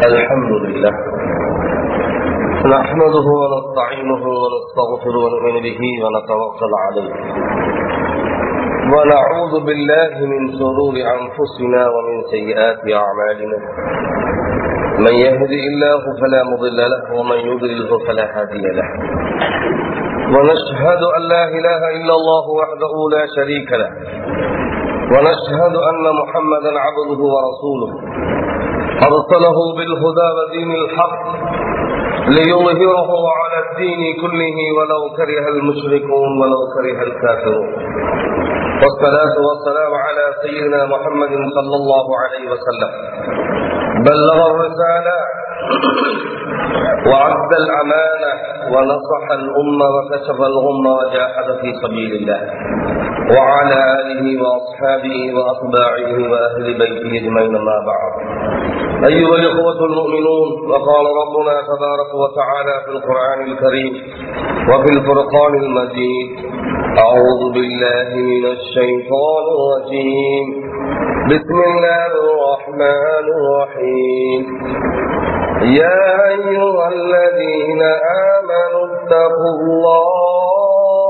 الحمد لله نحمده ونستعينه ونستغفر ونؤمن به ونتوكل عليه ونعوذ بالله من شرور انفسنا ومن سيئات اعمالنا من يهدي الله فلا مضل له ومن يضلله فلا هادي له ونشهد ان لا اله الا الله وحده لا شريك له ونشهد ان محمدا عبده ورسوله أرسله بالهدى ودين الحق ليظهره على الدين كله ولو كره المشركون ولو كره الكافرون والصلاة والسلام على سيدنا محمد صلى الله عليه وسلم بلغ الرسالة وعد الأمانة ونصح الأمة وكشف الغمة وجاهد في سبيل الله وعلى آله وأصحابه وأتباعه وأهل بيته أجمعين ما بعد أيها الإخوة المؤمنون وقال ربنا تبارك وتعالى في القرآن الكريم وفي الفرقان المجيد أعوذ بالله من الشيطان الرجيم بسم الله الرحمن الرحيم يا أيها الذين آمنوا اتقوا الله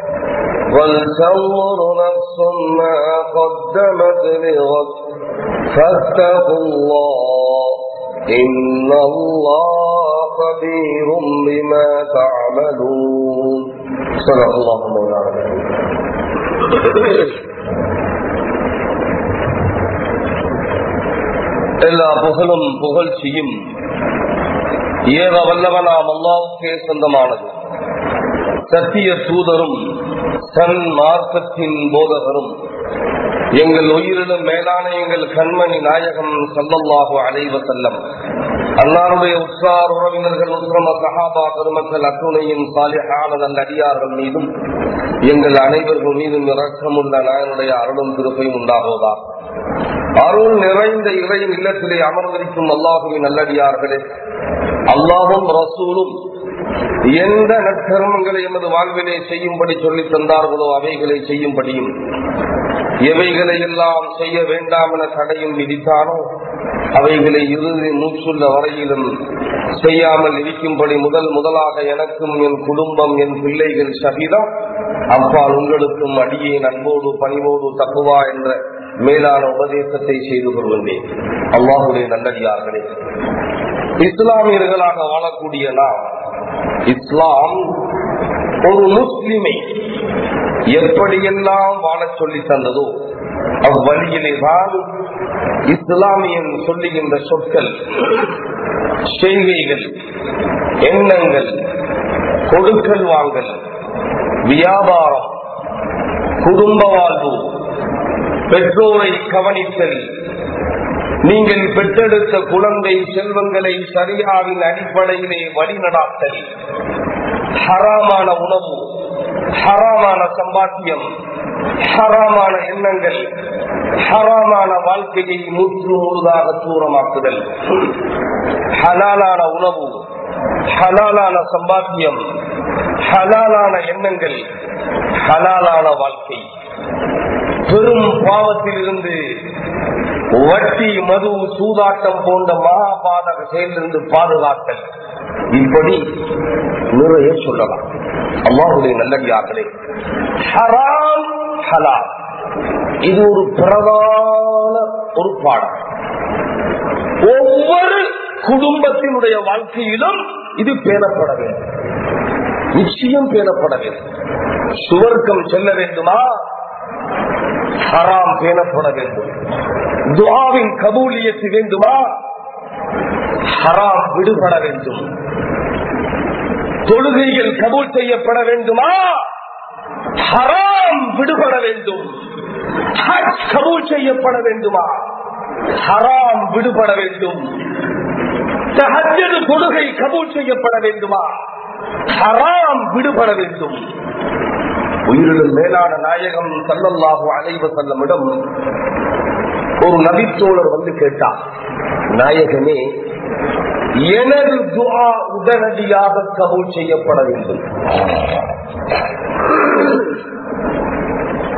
ولتنظر نفس ما قدمت لغد فاتقوا الله إن الله خبير بما تعملون صدق الله مولانا எல்லா புகழும் புகழ்ச்சியும் ஏக வல்லவனாம் அல்லாவுக்கே சொந்தமானது சத்திய தூதரும் சன் மார்க்கத்தின் போதகரும் எங்கள் உயிரிலும் மேலான எங்கள் கண்மணி நாயகம் சல்லல்லாஹு அலைவ செல்லம் அன்னாருடைய உற்றார் உறவினர்கள் உத்திரம சஹாபா பெருமக்கள் அத்துணையின் சாலிஹான நல்ல அடியார்கள் மீதும் எங்கள் அனைவர்கள் மீதும் இரக்கமுள்ள நாயனுடைய அருளும் திருப்பையும் உண்டாகுவதா அருள் நிறைந்த இறையின் இல்லத்திலே அமர்ந்திருக்கும் அல்லாஹுவின் நல்லடியார்களே அல்லாஹும் ரசூலும் எந்த நற்கர்மங்களை எமது வாழ்விலே செய்யும்படி சொல்லி தந்தார்களோ அவைகளை செய்யும்படியும் எவைகளை எல்லாம் செய்ய வேண்டாம் என தடையும் விதித்தானோ அவைகளை இறுதி மூச்சுள்ள வரையிலும் செய்யாமல் இருக்கும்படி முதல் முதலாக எனக்கும் என் குடும்பம் என் பிள்ளைகள் சகிதம் அப்பால் உங்களுக்கும் அடியே அன்போடு பணிவோடு தப்புவா என்ற மேலான உபதேசத்தை செய்து கொள்கின்றேன் அல்லாஹுடைய நல்லடியார்களே இஸ்லாமியர்களாக வாழக்கூடிய நாம் இஸ்லாம் ஒரு முஸ்லிமை எப்படியெல்லாம் வாழ சொல்லி தந்ததோ அவ்வழியிலே தான் இஸ்லாமியன் சொல்லுகின்ற சொற்கள் செய்கைகள் எண்ணங்கள் கொடுக்கல் வாங்கல் வியாபாரம் குடும்ப வாழ்வு பெற்றோரை கவனித்தல் நீங்கள் பெற்றெடுத்த குழந்தை செல்வங்களை சரியாவின் அடிப்படையிலே வழிநடாத்தல் ஹராமான உணவு ஹராமான சம்பாத்தியம் ஹராமான எண்ணங்கள் ஹராமான வாழ்க்கையை முற்று முழுதாக தூரமாக்குதல் ஹலாலான உணவு ஹலாலான சம்பாத்தியம் ஹலாலான எண்ணங்கள் ஹலாலான வாழ்க்கை பெரும் பாவத்தில் இருந்து வட்டி மது சூதாட்டம் போன்ற மகாபாதக செயலிருந்து பாதுகாத்தல் இப்படி நிறைய சொல்லலாம் அம்மாவுடைய நல்லடியார்களே ஹராம் ஹலால் இது ஒரு பிரதான ஒரு பாடம் ஒவ்வொரு குடும்பத்தினுடைய வாழ்க்கையிலும் இது பேணப்பட வேண்டும் நிச்சயம் பேணப்பட வேண்டும் சுவர்க்கம் செல்ல வேண்டுமா ஹராம் பேணப்பட வேண்டும் துவாவின் கபூலியத்து வேண்டுமா ஹராம் விடுபட வேண்டும் தொழுகைகள் கபூல் செய்யப்பட வேண்டுமா ஹராம் விடுபட வேண்டும் கபூல் செய்யப்பட வேண்டுமா ஹராம் விடுபட வேண்டும் தொழுகை கபூல் செய்யப்பட வேண்டுமா ஹராம் விடுபட வேண்டும் உயிரிலும் மேலான நாயகம் சல்லல்லாஹு அலைவ செல்லமிடம் ஒரு நபித்தோழர் வந்து கேட்டார் நாயகனே எனது துவா உடனடியாக கபூல் செய்யப்பட வேண்டும்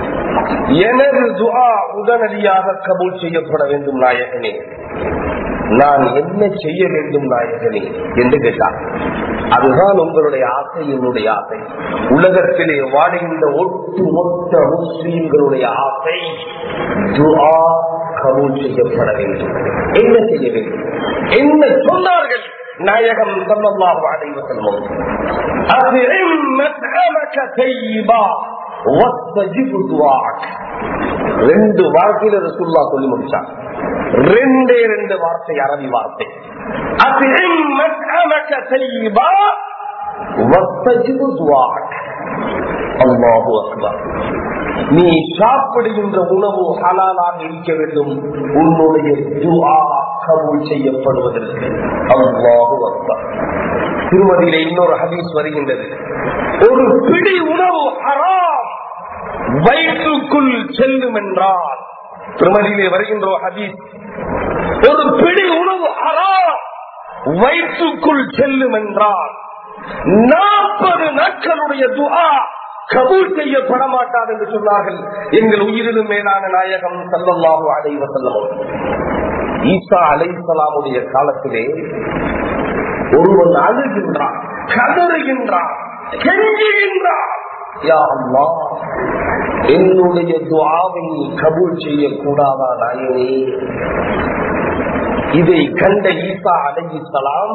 எனது துஆ உடனடியாக கபூல் செய்யப்பட வேண்டும் நாயகனே நான் என்ன செய்ய வேண்டும் நாயகனே என்று கேட்டார் அதுதான் உங்களுடைய ஆசை என்னுடைய ஆசை உலகத்திலே வாடுகின்ற ஒட்டுமொத்த முஸ்லீம்களுடைய ஆசை துஆ கபூல் செய்யப்பட வேண்டும் என்ன செய்ய வேண்டும் என்ன சொன்னார்கள் நாயகம் சல்லல்லாஹு அலைஹி வஸல்லம் அஃஇம் மத்அமக தய்யிபா வஸ்தஜிப் துஆக் ரெண்டு வார்த்தையில ரசூலுல்லாஹ் சொல்லி முடிச்சார் ரெண்டே ரெண்டு வார்த்தை அரபி வார்த்தை அஃஇம் மத்அமக தய்யிபா வஸ்தஜிப் துஆக் அல்லாஹு அக்பர் நீ சாப்பிடுகின்ற உணவு ஹலாலாக இருக்க வேண்டும் உன்னுடைய துஆ கபூல் செய்யப்படுவதற்கு அல்லாஹு அக்பர் திருமதியில இன்னொரு ஹதீஸ் வருகின்றது ஒரு பிடி உணவு ஹராம் வயிற்றுக்குள் செல்லும் என்றால் திருமதியிலே வருகின்ற ஒரு ஹதீஸ் ஒரு பிடி உணவு ஹராம் வயிற்றுக்குள் செல்லும் என்றால் நாற்பது நாட்களுடைய துஆ கபூல் செய்யப்பட மாட்டாது என்று சொன்னார்கள் எங்கள் உயிரிலும் மேலான நாயகம் சல்லல்லாஹு அலைஹி வஸல்லம் ஈசா அலைஹிஸ்ஸலாமுடைய காலத்திலே ஒருவன் அழுகின்றான் கதறுகின்றான் கெஞ்சுகின்றான் யா அல்லாஹ் என்னுடைய துஆவை நீ கபூல் செய்யக்கூடாதா நாயனே இதை கண்ட ஈசா அலைஹிஸ்ஸலாம்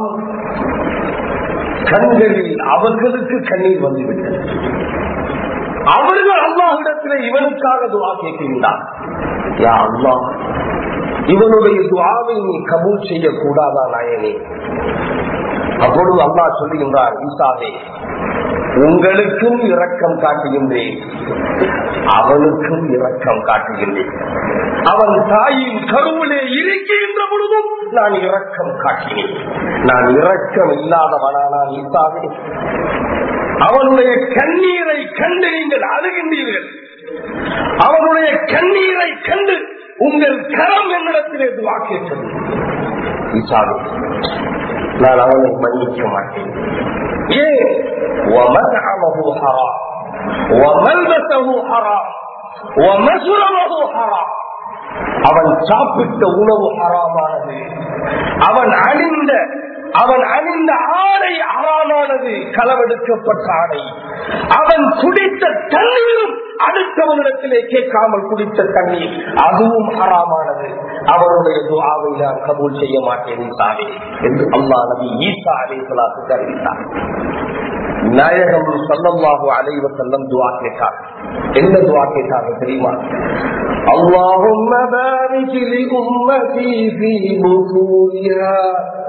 கண்களில் அவர்களுக்கு கண்ணீர் வந்துவிட்டது அவர்கள் அல்லாஹிடத்தில் இவனுக்காக துவா கேட்கின்றார் யா அல்லாஹ் இவனுடைய துவாவை நீ கபூல் செய்யக்கூடாதா நாயனே அப்பொழுது அல்லாஹ் சொல்லுகின்றார் ஈசாவே உங்களுக்கும் இரக்கம் காட்டுகின்றேன் அவனுக்கும் இரக்கம் காட்டுகின்றேன் அவன் தாயின் கருவிலே இருக்கின்ற பொழுதும் நான் இரக்கம் காட்டினேன் நான் இரக்கம் இல்லாதவனானால் ஈசாவே அவனுடைய கண்ணீரை கண்டு நீங்கள் அழுகின்றீர்கள் அவனுடைய கண்ணீரை கண்டு உங்கள் கரம் என்னிடத்திலே துவா கேட்டது ஈசாவே நான் அவனை மன்னிக்க மாட்டேன் ஏன் ومنعمه حرام وملبسه حرام ومشربه حرام அவன் சாப்பிட்ட உணவு ஹராமானது அவன் அணிந்த அவன் அணிந்த ஆடை ஹராமானது களவெடுக்கப்பட்ட ஆடை அவன் குடித்த தண்ணீரும் அடுத்தவனிடத்திலே கேட்காமல் குடித்த தண்ணீர் அதுவும் ஹராமானது அவனுடைய துவாவை நான் கபூல் செய்ய மாட்டேன் சாவே என்று அல்லா நபி ஈசா அலை சொல்லாத்து அறிவித்தார் நாயகம் சல்லல்லாஹு அலைவ செல்லம் துவா கேட்டார் என்ன துவா கேட்டாங்க தெரியுமா اللهم بارك لأمتي في بطونها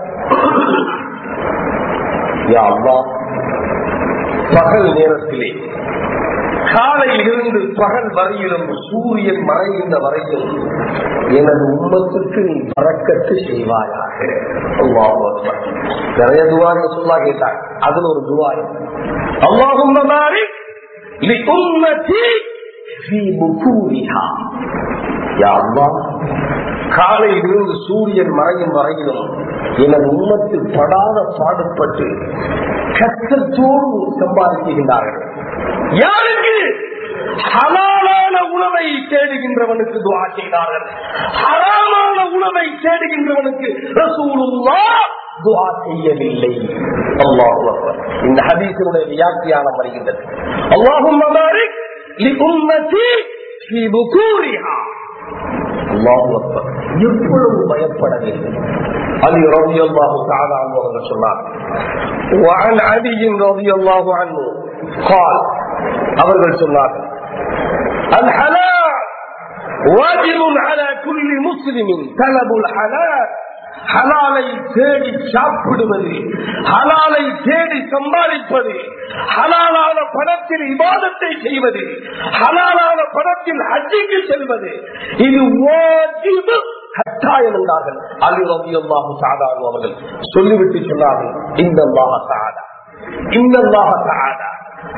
يا الله பகல் நேரத்திலே காலையிலிருந்து பகல் வரையிலும் சூரியன் மறைகின்ற வரையிலும் எனது உண்மத்துக்கு நீ பறக்கத்து செய்வாயாக நிறைய துவான்னு சொல்லா கேட்டாங்க அதுல ஒரு துவாய் அல்லாஹும் காலையிலிருந்து சூரியன் மறையும் வரையிலும் எனது உண்மத்து படாத பாடுபட்டு கஷ்டத்தோடு சம்பாதிக்கின்றார்கள் யாருக்கு ஹலாலான உணவை தேடுகின்றவனுக்கு துவா செய்தார்கள் ஹராமான உணவை தேடுகின்றவனுக்கு ரசூலுல்லா துவா செய்யவில்லை அல்லாஹு அக்பர் இந்த ஹதீஸினுடைய வியாக்கியானம் வருகின்றது அல்லாஹும் எவ்வளவு பயப்பட வேண்டும் அலி ரவி அல்லாஹு அவர்கள் சொன்னார் وعن علي رضي الله عنه قال அவர்கள் சொன்னார்கள் الحلال واجب على كل مسلم طلب الحلال ஹலாலை தேடி சாப்பிடுவது ஹலாலை தேடி சம்பாதிப்பது ஹலாலான பணத்தில் இபாதத்தை செய்வது ஹலாலான பணத்தில் ஹஜ்ஜிக்கு செல்வது இது வாஜிபு கட்டாயம் என்றார்கள் அலி ரவி அல்லாஹு சாதாரண அவர்கள் சொல்லிவிட்டு சொன்னார்கள் இந்த அல்லாஹ சாதா இந்த அல்லாஹ சாதா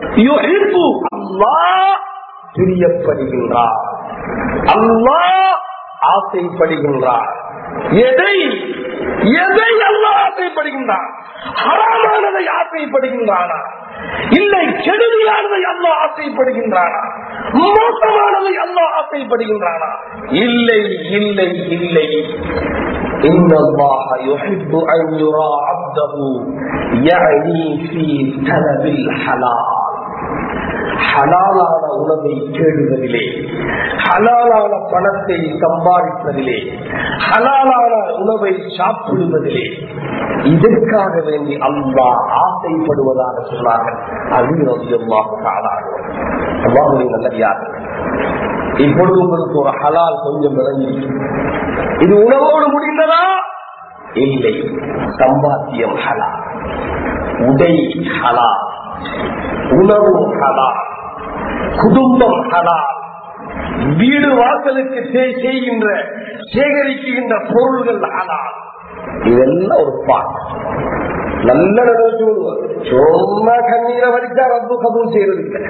அல்லாஹ் பிரியப்படுகின்றார் அல்லாஹ் ஆசைப்படுகின்றார் எதை எதை அல்லாஹ் ஆசைப்படுகின்றான் ஹராமானதை ஆசைப்படுகின்றானா இல்லை கெடுதியானதை அல்லாஹ் ஆசைப்படுகின்றானா மோசமானதை அல்லாஹ் ஆசைப்படுகின்றானா இல்லை இல்லை இல்லை إن الله يحب أن يرى عبده يعني في طلب الحلال ஹலாலான உணவை தேடுவதிலே ஹலாலான பணத்தை சம்பாதிப்பதிலே ஹலாலான உணவை சாப்பிடுவதிலே இதற்காக வேண்டி அல்லா ஆசைப்படுவதாக சொன்னார்கள் அழிவதியமாக காலாடுவோம் அல்லாஹுடைய நல்லடியார்கள் இப்பொழுது உங்களுக்கு ஒரு ஹலால் கொஞ்சம் விளங்கி இது உணவோடு முடிந்ததா இல்லை சம்பாத்தியம் ஹலா உடை ஹலா உணவு ஹலா குடும்பம் ஹலா வீடு வாசலுக்கு செய்கின்ற சேகரிக்கின்ற பொருள்கள் ஹலா இதெல்லாம் ஒரு பாட்டு நல்ல நடந்து விடுவார் சும்மா கண்ணீரை வடிச்சா ரப்பு கபூல் செய்யறது இல்லை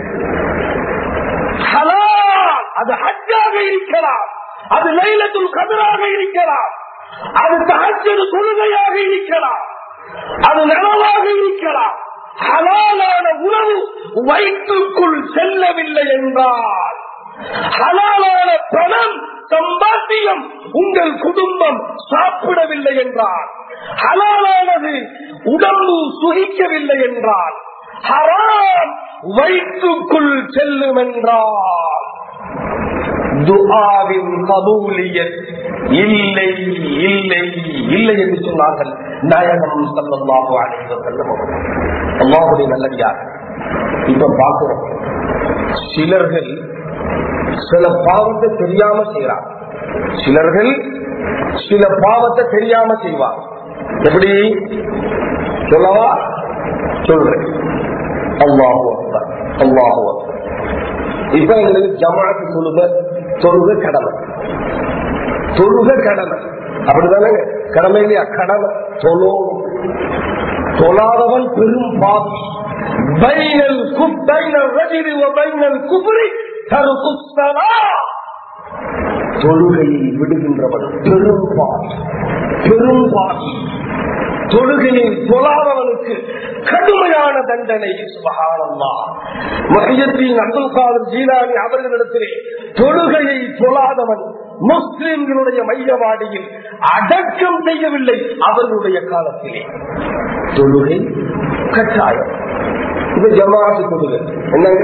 ஹலால் அது ஹஜ்ஜாக இருக்கலாம் அது லைலத்துல் கதராக இருக்கலாம் அது தகச்சது தொழுகையாக இருக்கலாம் அது நனவாக இருக்கலாம் ஹலாலான உணவு வயிற்றுக்குள் செல்லவில்லை என்றால் ஹலாலான பணம் சம்பாத்தியம் உங்கள் குடும்பம் சாப்பிடவில்லை என்றால் ஹலாலானது உடம்பு சுகிக்கவில்லை என்றால் ஹராம் வயிற்றுக்குள் செல்லும் என்றால் துஆவின் கபூலியத் இல்லை இல்லை இல்லை என்று சொன்னார்கள் நாயகம் சல்லல்லாஹு அலைஹி வஸல்லம் அல்லாஹ்வுடைய நல்லடியார் இப்ப பார்க்கிறோம் சிலர்கள் சில பாவத்தை தெரியாம செய்யறாங்க சிலர்கள் சில பாவத்தை தெரியாம செய்வாங்க எப்படி சொல்லவா சொல்றேன் அல்லாஹு அக்பர் அல்லாஹு அக்பர் இப்ப எங்களுக்கு ஜமாத்து தொழுக தொழுக கடமை தொழுக கடமை அப்படிதானே கடமை இல்லையா கடமை தொழோ தொழாதவன் பெரும் பாவி பைனல் குப்பைனல் ரஜினி பைனல் குபுரி தருகுஸ்தலா தொழுகையை விடுகின்றவன் பெரும் பாவி பெரும் பாவி தொழுகையை தொழாதவனுக்கு கடுமையான தண்டனை சுபகானந்தா மகியத்தின் அப்துல் காதர் ஜீலானி அவர்களிடத்திலே தொழுகையை தொழாதவன் முஸ்லிம்களுடைய மையவாடியில் அடக்கம் செய்யவில்லை அவர்களுடைய காலத்திலே தொழுகை கட்டாயம் இது ஜமாத்து தொழுகை என்னங்க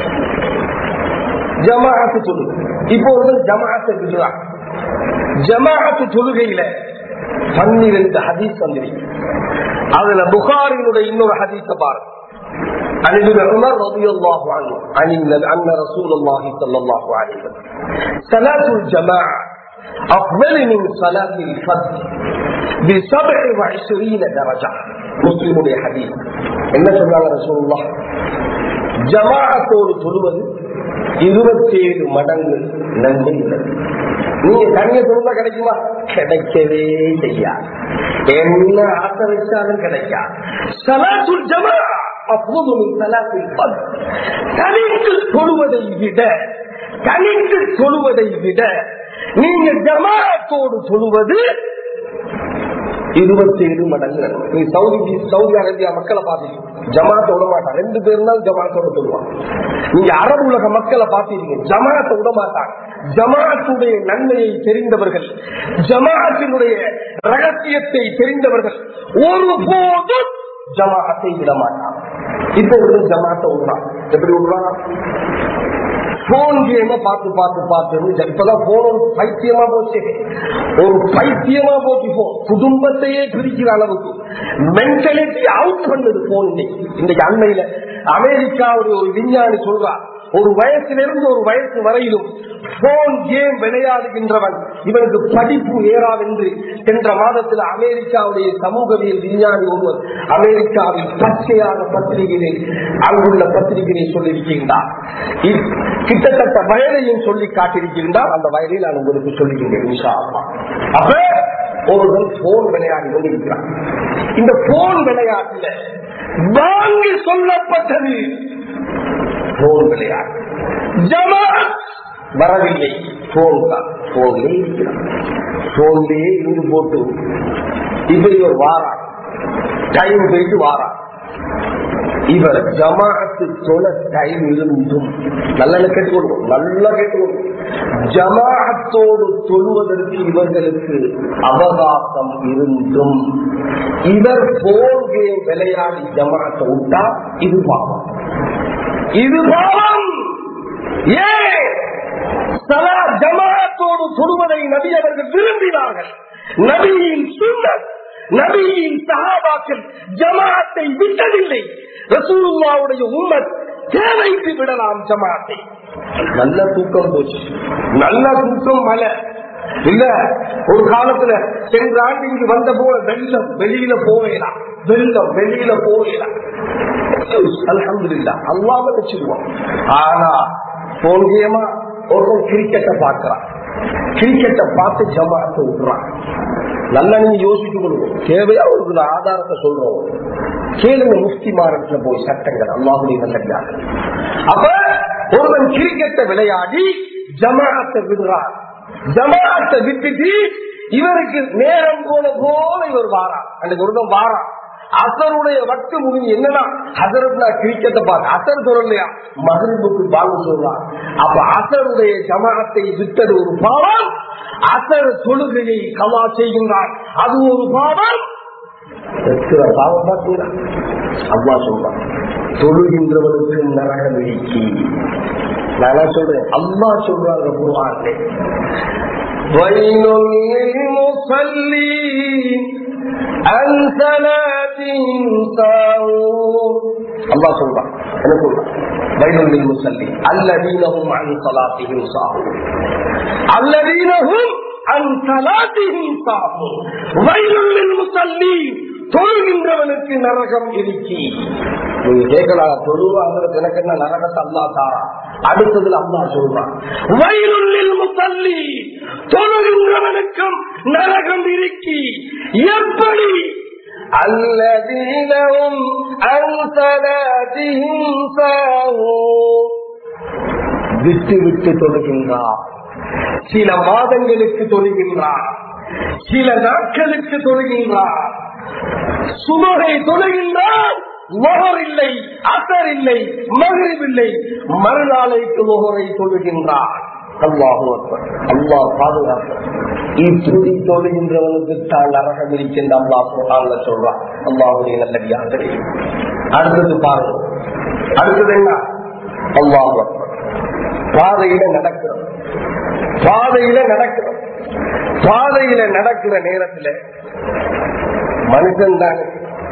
ஜமாத்து தொழுகை இப்போ ஒரு ஜமாத்து விடுறாங்க ஜமாத்து தொழுகையில பன்னிரண்டு ஹதீஸ் வந்திருக்கு அதுல புகாரினுடைய இன்னொரு ஹதீஸ பாருங்க عن ابن عمر رضي الله عنه عن أن رسول الله صلى الله عليه وسلم صلاة الجماعة أفضل من صلاة الفجر بسبع وعشرين درجة مسلم حديث என்ன சொன்னாங்க ரசூலுல்லா ஜமாஅத்தோடு தொழுவது இருபத்தி ஏழு மடங்கு நன்மை உள்ளது நீங்க தனிய தொழுதா கிடைக்குமா கிடைக்கவே செய்யாது என்ன ஆசை வச்சாலும் கிடைக்காது சலாத்துல் ஜமா அப்போதும் சலாத்தில் தனித்து தொழுவதை விட தனித்து தொழுவதை விட நீங்க ஜமாத்தோடு தொழுவது இருபத்தி ஏழு மடங்கு நீ சவுதி சவுதி அரேபியா மக்களை பாத்தீங்க ஜமாத்த விட மாட்டான் ரெண்டு பேரும் தான் ஜமாத்தோட சொல்லுவாங்க நீங்க அரபு உலக மக்களை பாத்தீங்க ஜமாத்தை விட மாட்டாங்க ஜமாத்துடைய நன்மையை தெரிந்தவர்கள் ஜமாத்தினுடைய ரகசியத்தை தெரிந்தவர்கள் ஒருபோதும் ஜமாத்தை விட மாட்டான் இப்ப ஒரு ஜமாத்தை விடுறான் எப்படி விடுறான் போன் கேம பார்த்து பார்த்து பார்த்து இப்பதான் போன் ஒரு பைத்தியமா போச்சு ஒரு பைத்தியமா போச்சு போன் குடும்பத்தையே பிரிக்கிற அளவுக்கு மென்டாலிட்டி அவுட் பண்ணுது போன் இன்னைக்கு இன்னைக்கு அண்மையில அமெரிக்காவுடைய ஒரு விஞ்ஞானி சொல்றார் ஒரு வயசிலிருந்து ஒரு வயசு வரையிலும் போன் கேம் விளையாடுகின்றவன் இவனுக்கு படிப்பு ஏறாவென்று சென்ற மாதத்தில் அமெரிக்காவுடைய சமூகவியல் விஞ்ஞானி ஒருவர் அமெரிக்காவில் பச்சையான பத்திரிகையை அங்குள்ள பத்திரிகையை சொல்லியிருக்கின்றார் கிட்டத்தட்ட வயதையும் சொல்லி காட்டியிருக்கின்றார் அந்த வயதை நான் உங்களுக்கு சொல்லுகின்றேன் அப்ப ஒருவன் போன் விளையாடி கொண்டிருக்கிறான் இந்த போன் விளையாட்டுல வாங்கி சொல்லப்பட்டது போன் விளையாட்டு ஜமாத் வரவில்லை போன் தான் போன்லே இருக்கிறான் போன்லே இருந்து போட்டு இப்ப இவர் வாரான் டைம் போயிட்டு வாரான் இவர் ஜமாத்து சொல்ல டைம் இருந்தும் நல்லா கேட்டுக்கொள்வோம் நல்லா கேட்டுக்கொள்வோம் ஜமாஅத்தோடு தொழுவதற்கு இவர்களுக்கு அவகாசம் இருந்தும் இவர் போன் கேம் விளையாடி ஜமாத்தை விட்டா இது பாவம் இது பாவம் ஏன் சலா ஜமாத்தோடு தொழுவதை நபி அவர்கள் விரும்பினார்கள் நபியின் சுண்ணத் நபியின் சகாபாக்கள் ஜமாத்தை விட்டதில்லை ரசூலுல்லாவுடைய உம்மத் தேவைக்கு விடலாம் ஜமாத்தை நல்ல தூக்கம் போச்சு நல்ல தூக்கம் மலை இல்ல ஒரு காலத்துல சென்ற ஆண்டு இங்கு வந்த போல வெள்ளம் வெளியில போவேலாம் வெள்ளம் வெளியில போவேலாம் அலமதுல்லா அல்லாம வச்சிருவோம் ஆனா போன்கியமா ஒருத்தன் கிரிக்கெட்டை பார்க்கிறான் கிரிக்கெட்டை பார்த்து ஜமாத்தை விட்டுறான் நல்லா நீங்க யோசிச்சு கொடுக்கும் தேவையா ஒரு ஆதாரத்தை சொல்றோம் கேளுங்க முஃப்தி மாறத்துல போய் சட்டங்கள் அல்லாஹுடைய நல்லடியாக அப்ப ஒருவன் கிரிக்கெட்டை விளையாடி ஜமாத்தை விடுறான் ஜமாத்தை விட்டுட்டு இவருக்கு நேரம் போன போல இவர் வாரான் அன்றைக்கு ஒருத்தன் வாரான் அசருடைய வட்டு முடிஞ்சு என்னன்னா ஹசரத்னா கிரிக்கெட்டை பார்த்து அசர் சொல்லலையா மகரிபுக்கு பாங்கு சொல்றான் அப்ப அசருடைய ஜமாத்தை விட்டது ஒரு பாவம் அசர் தொழுகையை கவா செய்கின்றான் அது ஒரு பாவம் எத்தனை பாவம் பார்த்தீங்களா அவ்வா சொல்றான் தொழுகின்றவனுக்கு நரகம் இடிக்கி நான் சொல்றேன் அம்மா சொல்றாங்க குருவார்களே ويل للمصلين عن صلاتهم ساهون الله சொல்றான் என்ன சொல்றான் ويل للمصلين الذين هم عن صلاتهم ساهون الذين هم عن صلاتهم ساهون ويل للمصلين தொழுகின்றவனுக்கு நரகம் இருக்கி நீங்க கேட்கலாம் தொழுவாங்களுக்கு எனக்கு என்ன நரகத்தை அல்லா தாரா அடுத்ததுல அல்லா சொல்றான் வயலுள்ளில் முத்தல்லி தொழுகின்றவனுக்கும் நரகம் இருக்கி எப்படி அல்லதீனவும் அன்சலாதியும் சாவும் விட்டு விட்டு தொழுகின்றார் சில மாதங்களுக்கு தொழுகின்றார் சில நாட்களுக்கு தொழுகின்றார் சுமகை தொழுகின்றார் மொகர் இல்லை அசர் இல்லை மகரிப் இல்லை மறுநாளைக்கு மொகரை தொழுகின்றார் அல்லாஹு அல்லா பாதுகாப்பு இப்படி தொழுகின்றவனுக்கு தான் நரகம் இருக்கின்ற அல்லா சொல்றாங்க சொல்றான் அல்லாஹுடைய நல்லடியாக அடுத்தது பாருங்க அடுத்தது என்ன அல்லாஹு பாதையில நடக்கிறோம் பாதையில நடக்கிறோம் பாதையில நடக்கிற நேரத்துல மனுஷன் தானே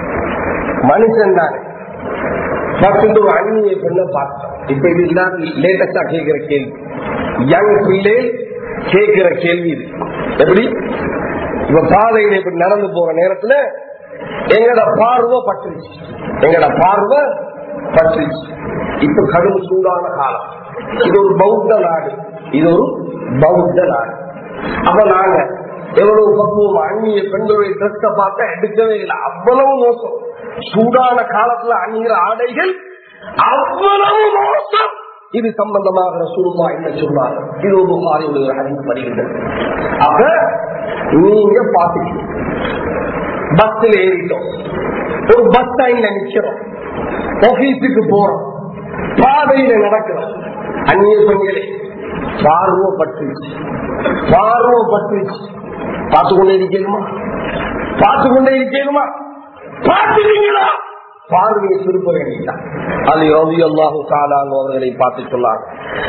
மனுஷன் தானே பத்து அந்நிய பெண்ண பார்த்தோம் இப்ப இது இல்லாத லேட்டஸ்டா கேட்கிற கேள்வி யங் பிள்ளை கேட்கிற கேள்வி இது எப்படி இப்ப பாதையில இப்படி நடந்து போற நேரத்துல எங்கட பார்வை பற்றுச்சு எங்கட பார்வை பற்றுச்சு இப்ப கடும் சூடான காலம் இது ஒரு பௌத்த நாடு இது ஒரு பௌத்த நாடு அப்ப நாங்க எவ்வளவு பக்குவம் அந்நிய பெண்களுடைய ட்ரெஸ்ட பார்த்தா எடுக்கவே இல்லை அவ்வளவு மோசம் சூடான காலத்துல அந்நிய ஆடைகள் அவ்வளவு மோசம் இது சம்பந்தமாக சூழ்மா என்ன சொன்னார் இது ஒரு மாறி ஒரு அறிவு வருகின்றது ஆக நீங்க பாத்துக்கணும் பஸ்ல ஏறிட்டோம் ஒரு பஸ் ஸ்டாண்ட்ல நிக்கிறோம் ஆபீஸுக்கு போறோம் பாதையில நடக்கிறோம் அந்நிய பெண்களே பார்வை பட்டுச்சு பார்வை பட்டுச்சு பார்த்து கொண்டே இருக்கணுமா பார்த்து கொண்டே இருக்கணுமா பார்த்துட்டீங்களா பார்வையை திருப்ப வேண்டியதான் அது யோகி அல்லாஹு காலாங்க அவர்களை பார்த்து சொன்னாங்க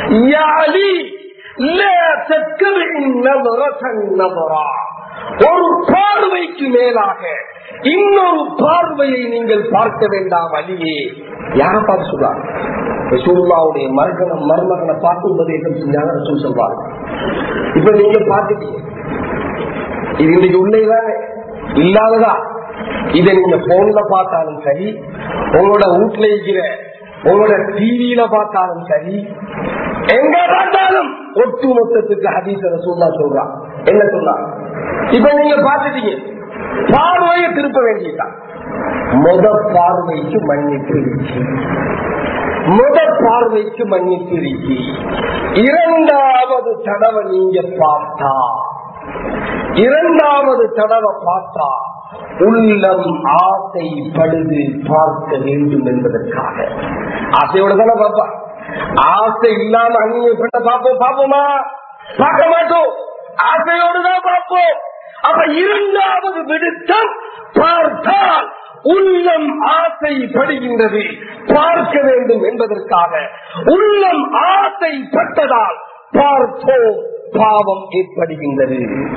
ஒரு பார்வைக்கு மேலாக இன்னொரு பார்வையை நீங்கள் பார்க்க வேண்டாம் அலியே யார பார்த்து சொல்றாங்க ரசூலுல்லாவுடைய மருகனம் மருமகனை பார்த்து உபதேசம் செஞ்சாங்க ரசூல் சொல்வாங்க இப்ப நீங்க பார்த்துட்டீங்க இது இன்னைக்கு உள்ளேதானே இல்லாததா இதை நீங்க போன்ல பார்த்தாலும் சரி உங்களோட வீட்டுல இருக்கிற உங்களோட டிவியில பார்த்தாலும் சரி எங்க பார்த்தாலும் ஒட்டு மொத்தத்துக்கு ஹதீச ரசூல்லா சொல்றான் என்ன சொல்றாங்க இப்ப நீங்க பார்த்துட்டீங்க பார்வையை திருப்ப வேண்டியதுதான் முத பார்வைக்கு மன்னிப்பு இருக்கு முத பார்வைக்கு மன்னிப்பு இருக்கு இரண்டாவது தடவை நீங்க பார்த்தா இரண்டாவது தடவை பார்த்தா உள்ளம் ஆசைப்படுது பார்க்க வேண்டும் என்பதற்காக ஆசையோட தானே பாப்பா ஆசை இல்லாம அந்நிய பெண்ண பாப்போம் பாப்போமா பார்க்க மாட்டோம் ஆசையோடு தான் பார்ப்போம் அப்ப இரண்டாவது விடுத்தம் பார்த்தால் உள்ளம் ஆசைப்படுகின்றது பார்க்க வேண்டும் என்பதற்காக உள்ளம் ஆசைப்பட்டதால் பார்த்தோம் பாவம் ஏற்படுகின்றது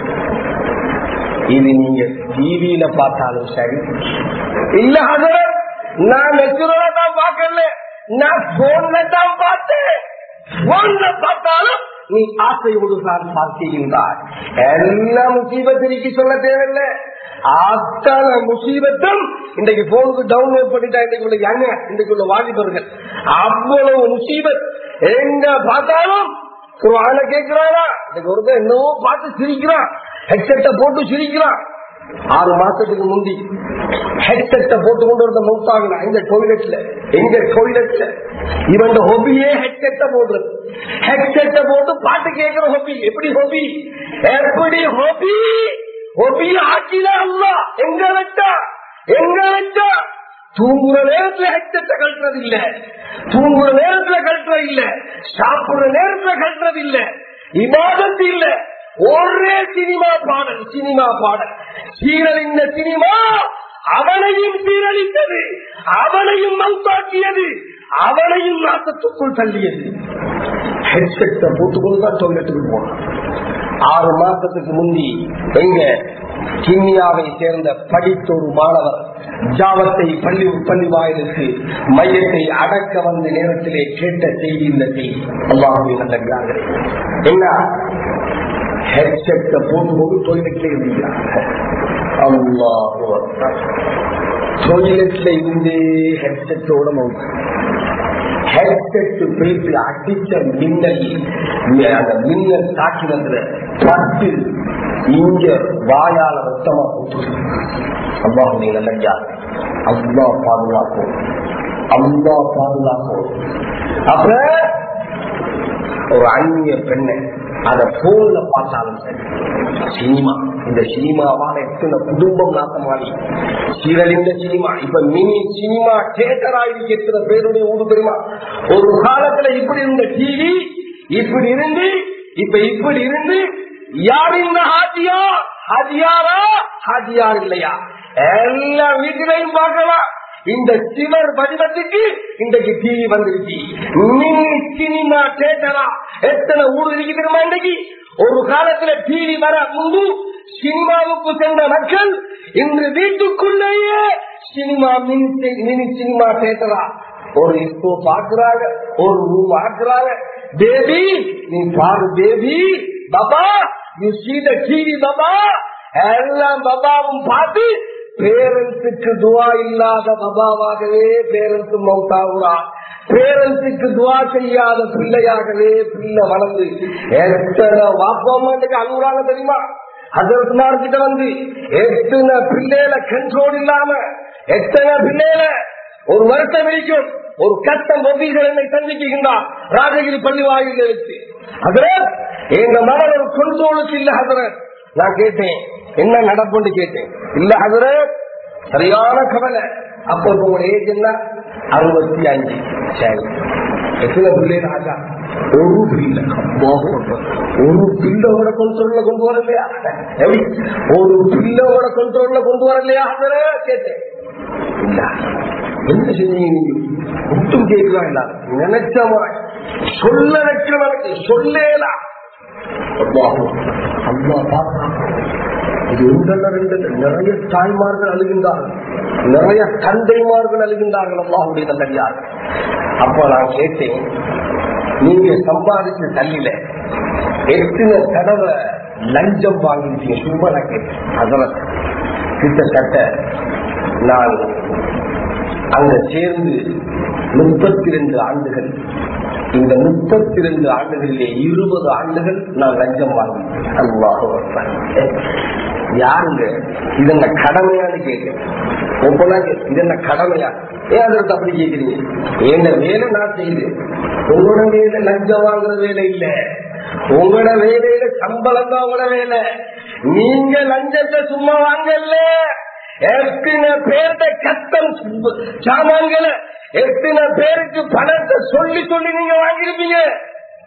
இது நீங்க டிவியில பார்த்தாலும் சரி இல்ல அது நான் நெச்சுரலா தான் பார்க்கல நான் போன்ல தான் பார்த்தேன் போன்ல பார்த்தாலும் நீ ஆசையோடு தான் பார்க்கின்றாய் எல்லா முசீபத்திற்கு சொல்ல தேவையில்லை அத்தனை முசீபத்தும் இன்றைக்கு போனுக்கு டவுன்லோட் பண்ணிட்டா இன்றைக்கு உள்ள யங்க இன்றைக்கு உள்ள வாலிபர்கள் அவ்வளவு முசீபத் எங்க பார்த்தாலும் குரான கேட்கிறானா இன்னைக்கு ஒருத்தர் என்னவோ பார்த்து சிரிக்கிறான் ஹெட்செட்டை போட்டு சிரிக்கிறான் ஆறு மாசத்துக்கு முந்தி ஹெட்செட்டை போட்டு கொண்டு வந்த மௌத்தாங்க இந்த டொய்லெட்ல எங்க டொய்லெட்ல இவன் ஹொபியே ஹெட்செட்டை போடுறது ஹெட்செட்டை போட்டு பாட்டு கேட்கிற ஹொபி எப்படி ஹொபி எப்படி ஹொபி ஹொபி ஆக்கில அல்ல எங்க வச்சா எங்க வச்சா தூங்குற நேரத்துல ஹெட்செட்டை கழட்டுறது இல்ல தூங்குற நேரத்துல கழட்டுறது இல்ல சாப்பிடுற நேரத்துல கழட்டுறது இல்ல இபாதத்து இல்ல ஒரே சினிமா பாடல் சினிமா பாடல் சீரழிந்த சினிமா அவனையும் சீரழித்தது அவனையும் மவுத்தாக்கியது அவனையும் நாசத்துக்குள் தள்ளியது ஹெட்செட்டை போட்டுக்கொண்டு தான் டொய்லெட்டுக்கு போனான் ஆறு மாசத்துக்கு முந்தி எங்க கிண்ணியாவை சேர்ந்த படித்த ஒரு மாணவர் ஜாவத்தை பள்ளி பள்ளி வாயிலுக்கு மையத்தை அடக்க வந்த நேரத்திலே கேட்ட செய்தி இந்த செய்தி அல்லாஹுவை நல்ல என்ன ஹெட்செட்டை போட்டுக்கொண்டு டொய்லெட்ல இருந்தாங்க அல்லாஹு டொய்லெட்ல இருந்தே ஹெட்செட்டோட மவுத்து ஹெட்செட் போயிட்டு அடிச்ச மின்னல் அந்த மின்னல் தாக்கினதுல பட்டு இங்க வாயால ரத்தமா போட்டு அல்லாஹுடைய நல்ல அல்லா பாதுகாக்கும் அல்லா பாதுகாக்கும் அப்ப ஒரு அந்நிய பெண்ணை அத போன்ல பார்த்தாலும் சரி சினிமா இந்த சினிமாவால எத்தனை குடும்பம் நாசமாடி சீரழிந்த சினிமா இப்ப மினி சினிமா தியேட்டர் ஆயிருக்கு எத்தனை பேருடைய ஊடு தெரியுமா ஒரு காலத்துல இப்படி இருந்த டிவி இப்படி இருந்து இப்ப இப்படி இருந்து யார் இந்த ஹாஜியா ஹாஜியாரா ஹாஜியார் இல்லையா எல்லா வீட்டிலையும் பார்க்கலாம் இந்த சிவர் வடிவத்துக்கு இன்றைக்கு டிவி வந்துருச்சு மினி சினிமா தியேட்டரா எத்தனை ஊர் இருக்கு தெரியுமா இன்றைக்கு ஒரு காலத்துல டிவி வர முன்பு சினிமாவுக்கு சென்ற மக்கள் இன்று வீட்டுக்குள்ளேயே சினிமா மினி மினி சினிமா தியேட்டரா ஒரு இப்போ பாக்குறாங்க ஒரு ரூம் ஆக்குறாங்க பேபி நீ பாரு பேபி பாபா யூ சீ த டிவி பாபா எல்லாம் பாபாவும் பார்த்து பேரண்ட்ஸுக்கு துவா இல்லாத பபாவாகவே பேரண்ட்ஸ் மவுத்தாகுறா பேரண்ட்ஸுக்கு துவா செய்யாத பிள்ளையாகவே பிள்ளை வளர்ந்து எத்தனை வாப்பாமாட்டுக்கு அழுகுறாங்க தெரியுமா அதற்கு கிட்ட வந்து எத்தனை பிள்ளையில கண்ட்ரோல் இல்லாம எத்தனை பிள்ளையில ஒரு வருஷம் வரைக்கும் ஒரு கட்டம் ஒப்பீசர் என்னை சந்திக்கின்றார் ராஜகிரி பள்ளி வாயில வச்சு அதரத் எங்க மகன் ஒரு கண்ட்ரோலுக்கு இல்ல ஹசரத் நான் கேட்டேன் என்ன நடப்புன்னு கேட்டேன் இல்ல ஹசரத் சரியான கவலை அப்ப உங்களோட ஏஜ் என்ன அறுபத்தி அஞ்சு சரி எத்தனை பிள்ளை ராஜா ஒரு பிள்ளை ஒரு பிள்ளோட கண்ட்ரோல்ல கொண்டு வரலையா எப்படி ஒரு பிள்ளோட கண்ட்ரோல்ல கொண்டு வரலையா ஹசரத் கேட்டேன் இல்ல என்ன செஞ்சீங்க நீங்க ஒட்டும் கேட்கலாம் இல்ல நினைச்ச மாதிரி சொல்ல வைக்கிறவனுக்கு சொல்லேலாம் அல்லா பார்க்கலாம் இது ஒன்றல்ல ரெண்டு நிறைய தாய்மார்கள் அழுகின்றார்கள் நிறைய தந்தைமார்கள் அழுகின்றார்கள் அல்லாஹுடைய நல்லடியார் அப்ப நான் கேட்டேன் நீங்க சம்பாதிச்ச தள்ளில எத்தனை தடவை லஞ்சம் வாங்கிட்டீங்க சும்மா நான் கேட்டேன் அதில் கிட்டத்தட்ட நான் அங்க சேர்ந்து முப்பத்தி ரெண்டு ஆண்டுகள் இந்த முப்பத்தி ரெண்டு ஆண்டுகளிலே இருபது ஆண்டுகள் நான் லஞ்சம் வாங்கினேன் அல்லாஹ் யாருங்க இது என்ன கடமையான்னு கேட்கிறேன் ஒப்பனா இது என்ன கடமையா ஏன் அதற்கு அப்படி கேட்கிறீங்க என்ன வேலை நான் செய்யுது உங்களோட வேலை லஞ்சம் வாங்குற வேலை இல்ல உங்களோட வேலையில சம்பளம் தான் உங்களோட வேலை நீங்க லஞ்சத்தை சும்மா வாங்கல எத்தனை பேர்த்த கத்தம் சாமான்களை எத்தனை பேருக்கு பணத்தை சொல்லி சொல்லி நீங்க வாங்கிருப்பீங்க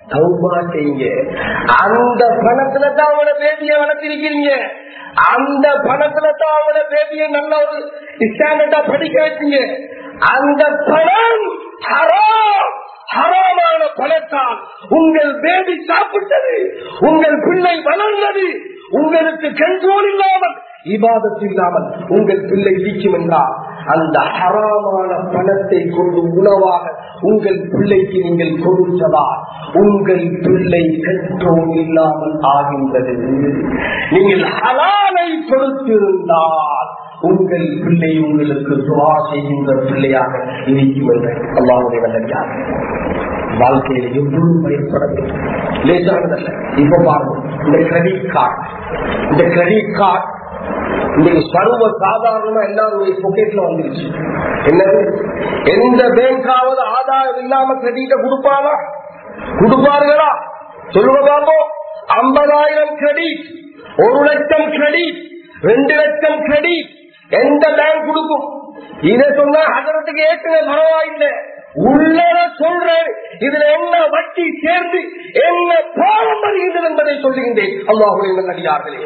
தௌபா செய்யுங்க அந்த பணத்துல தான் அவங்களோட பேபிய வளர்த்திருக்கீங்க அந்த பணத்துல தான் அவங்களோட பேபிய நல்ல ஒரு ஸ்டாண்டர்டா படிக்க வச்சீங்க அந்த பணம் ஹராம் ஹராமான பணத்தால் உங்கள் பேபி சாப்பிட்டது உங்கள் பிள்ளை வளர்ந்தது உங்களுக்கு கண்ட்ரோல் இல்லாமல் இபாதத்து இல்லாமல் உங்கள் பிள்ளை வீக்கும் என்றால் அந்த ஹராமான பணத்தை கொண்டு உணவாக உங்கள் பிள்ளைக்கு நீங்கள் கொடுத்ததால் உங்கள் பிள்ளை கண்ட்ரோல் இல்லாமல் ஆகின்றது நீங்கள் ஹலாலை கொடுத்திருந்தால் உங்கள் பிள்ளை உங்களுக்கு துவா செய்கின்ற பிள்ளையாக இருக்கும் என்று அல்லாவுடைய நல்லடியாக வாழ்க்கையில எவ்வளவு பயன்பட வேண்டும் லேசானதல்ல இப்ப பாருங்க இந்த கிரெடிட் கார்டு இந்த கிரெடிட் கார்டு இன்னைக்கு சர்வ சாதாரணமா எல்லாருடைய பொக்கெட்ல வந்துருச்சு என்னது எந்த பேங்காவது ஆதாயம் இல்லாம கிரெடிட்ட கொடுப்பாரா கொடுப்பார்களா சொல்லுங்க பாப்போம் ஐம்பதாயிரம் கிரெடிட் ஒரு லட்சம் கிரெடிட் ரெண்டு லட்சம் கிரெடிட் எந்த பேங்க் கொடுக்கும் இதை சொன்னா அதற்கு ஏற்கனவே பரவாயில்லை உள்ளத சொல்றேன் இதுல என்ன வட்டி சேர்ந்து என்ன பாவம் வருகின்றது என்பதை சொல்லுகின்றேன் அல்லாஹுடைய நல்லடியார்களே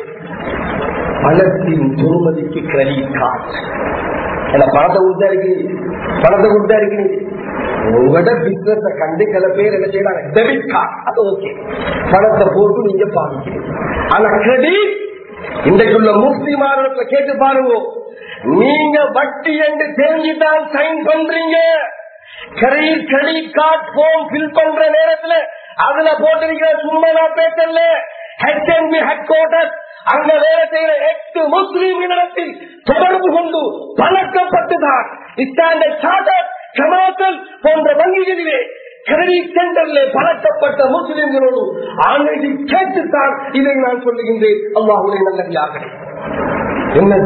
பணத்தின் துருமதிக்கு கிரெடிட் கார்டு என்ன பணத்தை கொடுத்தா இருக்கிறீங்க பணத்தை கொடுத்தா இருக்கிறீங்க உங்களோட பிசினஸ் கண்டு சில பேர் என்ன செய்யறாங்க டெபிட் கார்டு அது ஓகே பணத்தை போட்டு நீங்க பாதிக்கிறீங்க ஆனா கிரெடிட் இன்றைக்குள்ள முஸ்லிமாரத்துல கேட்டு பாருங்க நீங்க வட்டி என்று தெரிஞ்சுதான் சைன் பண்றீங்க credit credit card form bill பண்ற நேரத்துல அதுல போட்டிருக்கிற சும்மா நான் பேசல ஹெச்என்பி ஹெட் குவார்டர்ஸ் அங்க வேலை செய்யற எட்டு முஸ்லீம் இடத்தில் தொடர்பு கொண்டு பழக்கப்பட்டுதான் ஸ்டாண்டர்ட் சார்ட்டர் கமாசல் போன்ற வங்கிகளிலே கிரெடிட் சென்டர்ல பழக்கப்பட்ட முஸ்லிம்களோடு ஆணையை கேட்டுத்தான் இதை நான் சொல்லுகின்றேன் அல்லாஹுடைய நல்லதாக என்னது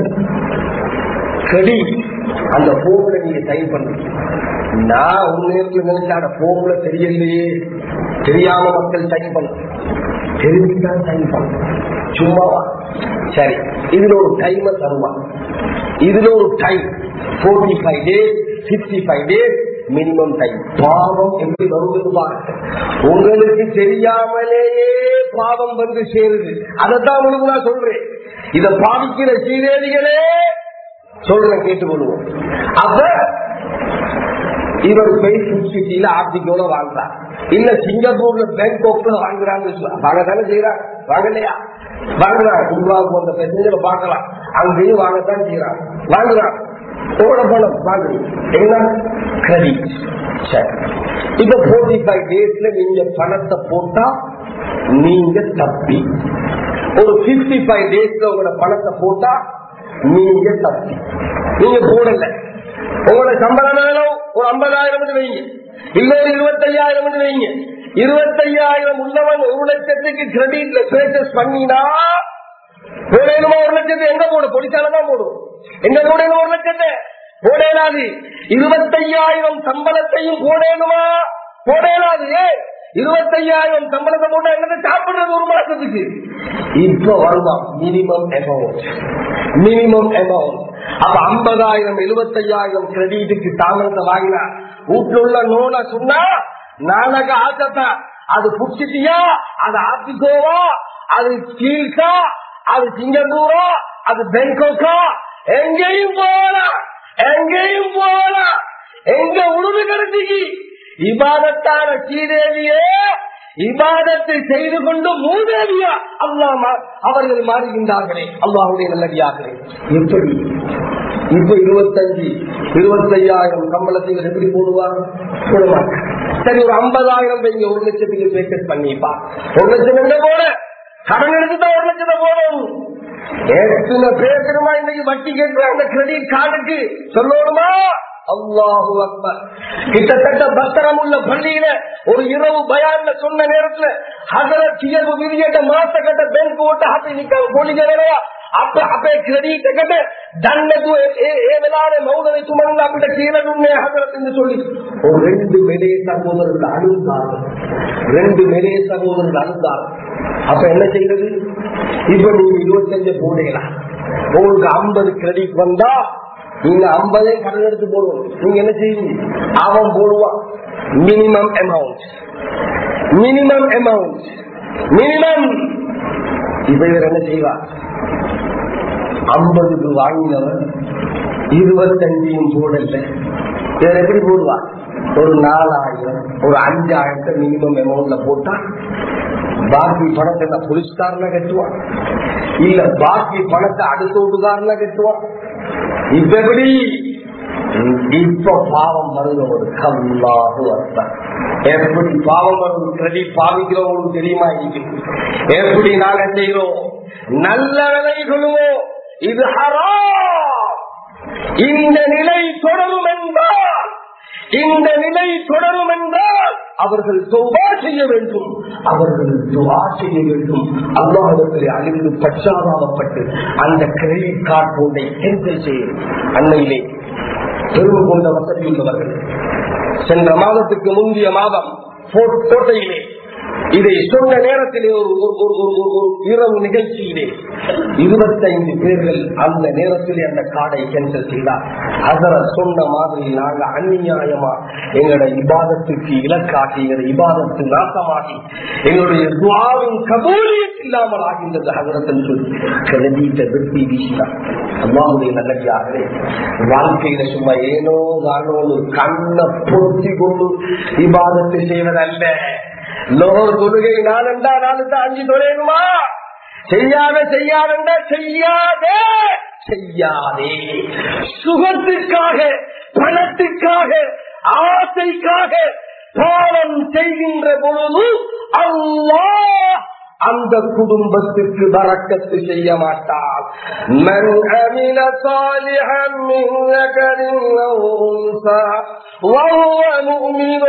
கிரெடிட் அந்த போர்ல நீங்க சைன் பண்ணுங்க நான் உண்மையில நினைச்ச அந்த போர்ல தெரியலையே தெரியாம மக்கள் சைன் பண்ணும் தெரிஞ்சுதான் சைன் பண்ணும் சும்மாவா சரி இதுல ஒரு டைம் தருவான் இதுல ஒரு time forty five days fifty five days minimum time பாவம் எப்படி வருவது பாருங்க உங்களுக்கு தெரியாமலேயே பாவம் வந்து சேருது அதைத்தான் உங்களுக்கு நான் சொல்றேன் இத பாவிக்கிற சீரேதிகளே சொல்றேன் கேட்டுக்கொள்வோம் அப்ப இவர் பேஸ்புக் சிட்டியில ஆர்டிக்கோட வாங்குறார் இல்ல சிங்கப்பூர்ல பேங்காக்ல வாங்குறாங்க வாங்க தானே செய்யறாங்க வாங்கலையா வாங்குறாங்க குருவாவுக்கு போன்ற பிரச்சனைகளை பார்க்கலாம் அங்கேயும் வாங்கத்தான் செய்யறாங்க வாங்குறாங்க எவ்வளவு பணம் வாங்குறீங்க என்ன கிரெடிட் சரி இப்ப போர்ட்டி ஃபைவ் டேஸ்ல நீங்க பணத்தை போட்டா நீங்க தப்பி ஒரு பிப்டி ஃபைவ் டேஸ்ல உங்களோட பணத்தை போட்டா நீங்க தப்பி நீங்க போடல உங்களோட சம்பளம் வேணும் ஒரு ஐம்பதாயிரம் வைங்க இல்ல ஒரு இருபத்தையாயிரம் வைங்க இருபத்தையாயிரம் உள்ளவன் ஒரு லட்சத்துக்கு கிரெடிட்ல பர்ச்சேஸ் பண்ணினா போடணுமா ஒரு லட்சத்தை எங்க போடும் பொடிச்சாலதான் போடும் எங்க போடணும் ஒரு லட்சத்தை போடலாது இருபத்தையாயிரம் சம்பளத்தையும் போடணுமா போடலாது இருபத்தையாயிரம் சம்பளத்தை போட்டா என்னத்தை சாப்பிடுறது ஒரு மாசத்துக்கு இப்ப வருவான் மினிமம் அமௌண்ட் மினிமம் அமௌண்ட் அப்ப ஐம்பதாயிரம் எழுபத்தையாயிரம் கிரெடிட்டுக்கு தாமதத்தை வாங்கினா வீட்டுல உள்ள நோன சொன்னா நானக ஆசத்தா அது புடிச்சிட்டியா அது ஆப்பிகோவா அது கீழ்கா அது சிங்கப்பூரா அது பெங்கோக்கா எங்கேயும் போகலாம் எங்கேயும் போகலாம் எங்க உணவு கிடைச்சிக்கு இபாதத்தான ஸ்ரீதேவியே இபாதத்தை செய்து கொண்டு மூதேவியா அல்லா அவர்கள் மாறுகின்றார்களே அல்லாவுடைய நல்லடியார்களே எப்படி இப்ப இருபத்தஞ்சு இருபத்தையாயிரம் சம்பளத்தை இவர் எப்படி போடுவார் போட மாட்டார் சரி ஒரு ஐம்பதாயிரம் வைங்க ஒரு லட்சத்துக்கு பேக்கெட் பண்ணிப்பா ஒரு லட்சம் எங்க போட கடன் எடுத்துதான் ஒரு லட்சத்தை போடணும் எத்தனை பேசுறமா இன்னைக்கு வட்டி கேட்கிற அந்த கிரெடிட் கார்டுக்கு சொல்லணுமா அல்லாஹு அக்பர் கிட்டத்தட்ட பத்திரம் உள்ள பள்ளியில ஒரு இரவு பயான்ல சொன்ன நேரத்துல அதர சியர்வு விதியட்ட மாச கட்ட பேங்க் ஓட்ட அப்படி நிக்க போலீஸ் අප අපේ ක්‍රඩීට එකට දන්නතු ඒ වෙලාවේ මෞදවේ තුමන් අපිට කියලා දුන්නේ හතරකින් சொல்லி ஒரு ரெண்டு மெலே சகோதரர்கள் அழுந்தார் ரெண்டு மெலே சகோதரர்கள் அழுந்தார் அப்ப என்ன செய்யறது இப்ப நீங்க இருபத்தஞ்சு போடலாம் உங்களுக்கு ஐம்பது கிரெடிட் வந்தா நீங்க ஐம்பதே கடன் எடுத்து போடுவோம் நீங்க என்ன செய்வீங்க அவன் போடுவான் minimum amount minimum amount minimum இப்ப இவர் என்ன செய்வார் ஐம்பதுக்கு வாங்கினவர் இருபத்தஞ்சையும் போடல இவர் எப்படி போடுவார் ஒரு நாலாயிரம் ஒரு அஞ்சாயிரத்தை மினிமம் அமௌண்ட்ல போட்டா பாக்கி பணத்தை நான் போலீஸ்காரன கட்டுவான் இல்ல பாக்கி பணத்தை அடுத்த வீட்டுக்காரன கட்டுவான் இப்ப எப்படி இப்ப பாவம் வருது ஒரு கல்லாக அர்த்தம் எப்படி பாவம் வரும் கிரெடிட் பாவிக்கிறவங்களுக்கு தெரியுமா இது எப்படி நாங்க செய்கிறோம் நல்ல விலை சொல்லுவோம் இது ஹராம் இந்த நிலை தொடரும் என்றால் இந்த நிலை தொடரும் என்றால் அவர்கள் துவா செய்ய வேண்டும் அவர்கள் துவா செய்ய வேண்டும் அல்லாஹிடத்தில் அழிந்து பச்சாதாபப்பட்டு அந்த கிரெடிட் கார்டு ஒன்றை கேன்சல் செய்யும் அன்னையிலே பெருமை கொண்ட வசதியுள்ளவர்கள் சென்ற மாதத்துக்கு முந்தைய மாதம் கோட்டையிலே இதை சொன்ன நேரத்திலே ஒரு ஒரு- ஒரு- ஒரு- ஒரு- ஒரு இரவு நிகழ்ச்சியிலே இருபத்தைந்து பேர்கள் அந்த நேரத்திலே அந்த காடை கேன்சல் செய்தார் அதர சொன்ன மாதிரி நாங்க அந்நியாயமா எங்களுடைய இபாதத்துக்கு இலக்காகி எங்களுடைய இபாதத்து நாசமாகி எங்களுடைய துவாவின் கபூலியத் இல்லாமல் ஆகின்றது அதரத்தில் சொல்லி கிளம்பிட்ட விருத்தி வீசினார் அம்மாவுடைய நல்லடியாகவே வாழ்க்கையில சும்மா ஏனோ தானோன்னு கண்ணை பொருத்தி கொண்டு இபாதத்தை செய்வதல்ல லோகர் தொழுகை நாலண்டா நாலு தான் அஞ்சு தொலைணுமா செய்யாத செய்யாதண்டா செய்யாதே செய்யாதே சுகத்துக்காக பணத்துக்காக ஆசைக்காக பாவம் செய்கின்ற பொழுது அல்லாஹ் அந்த குடும்பத்துக்கு வரக்கத்து செய்ய மாட்டார் மன் அமில صالحا من ذكر أو أنثى وهو مؤمن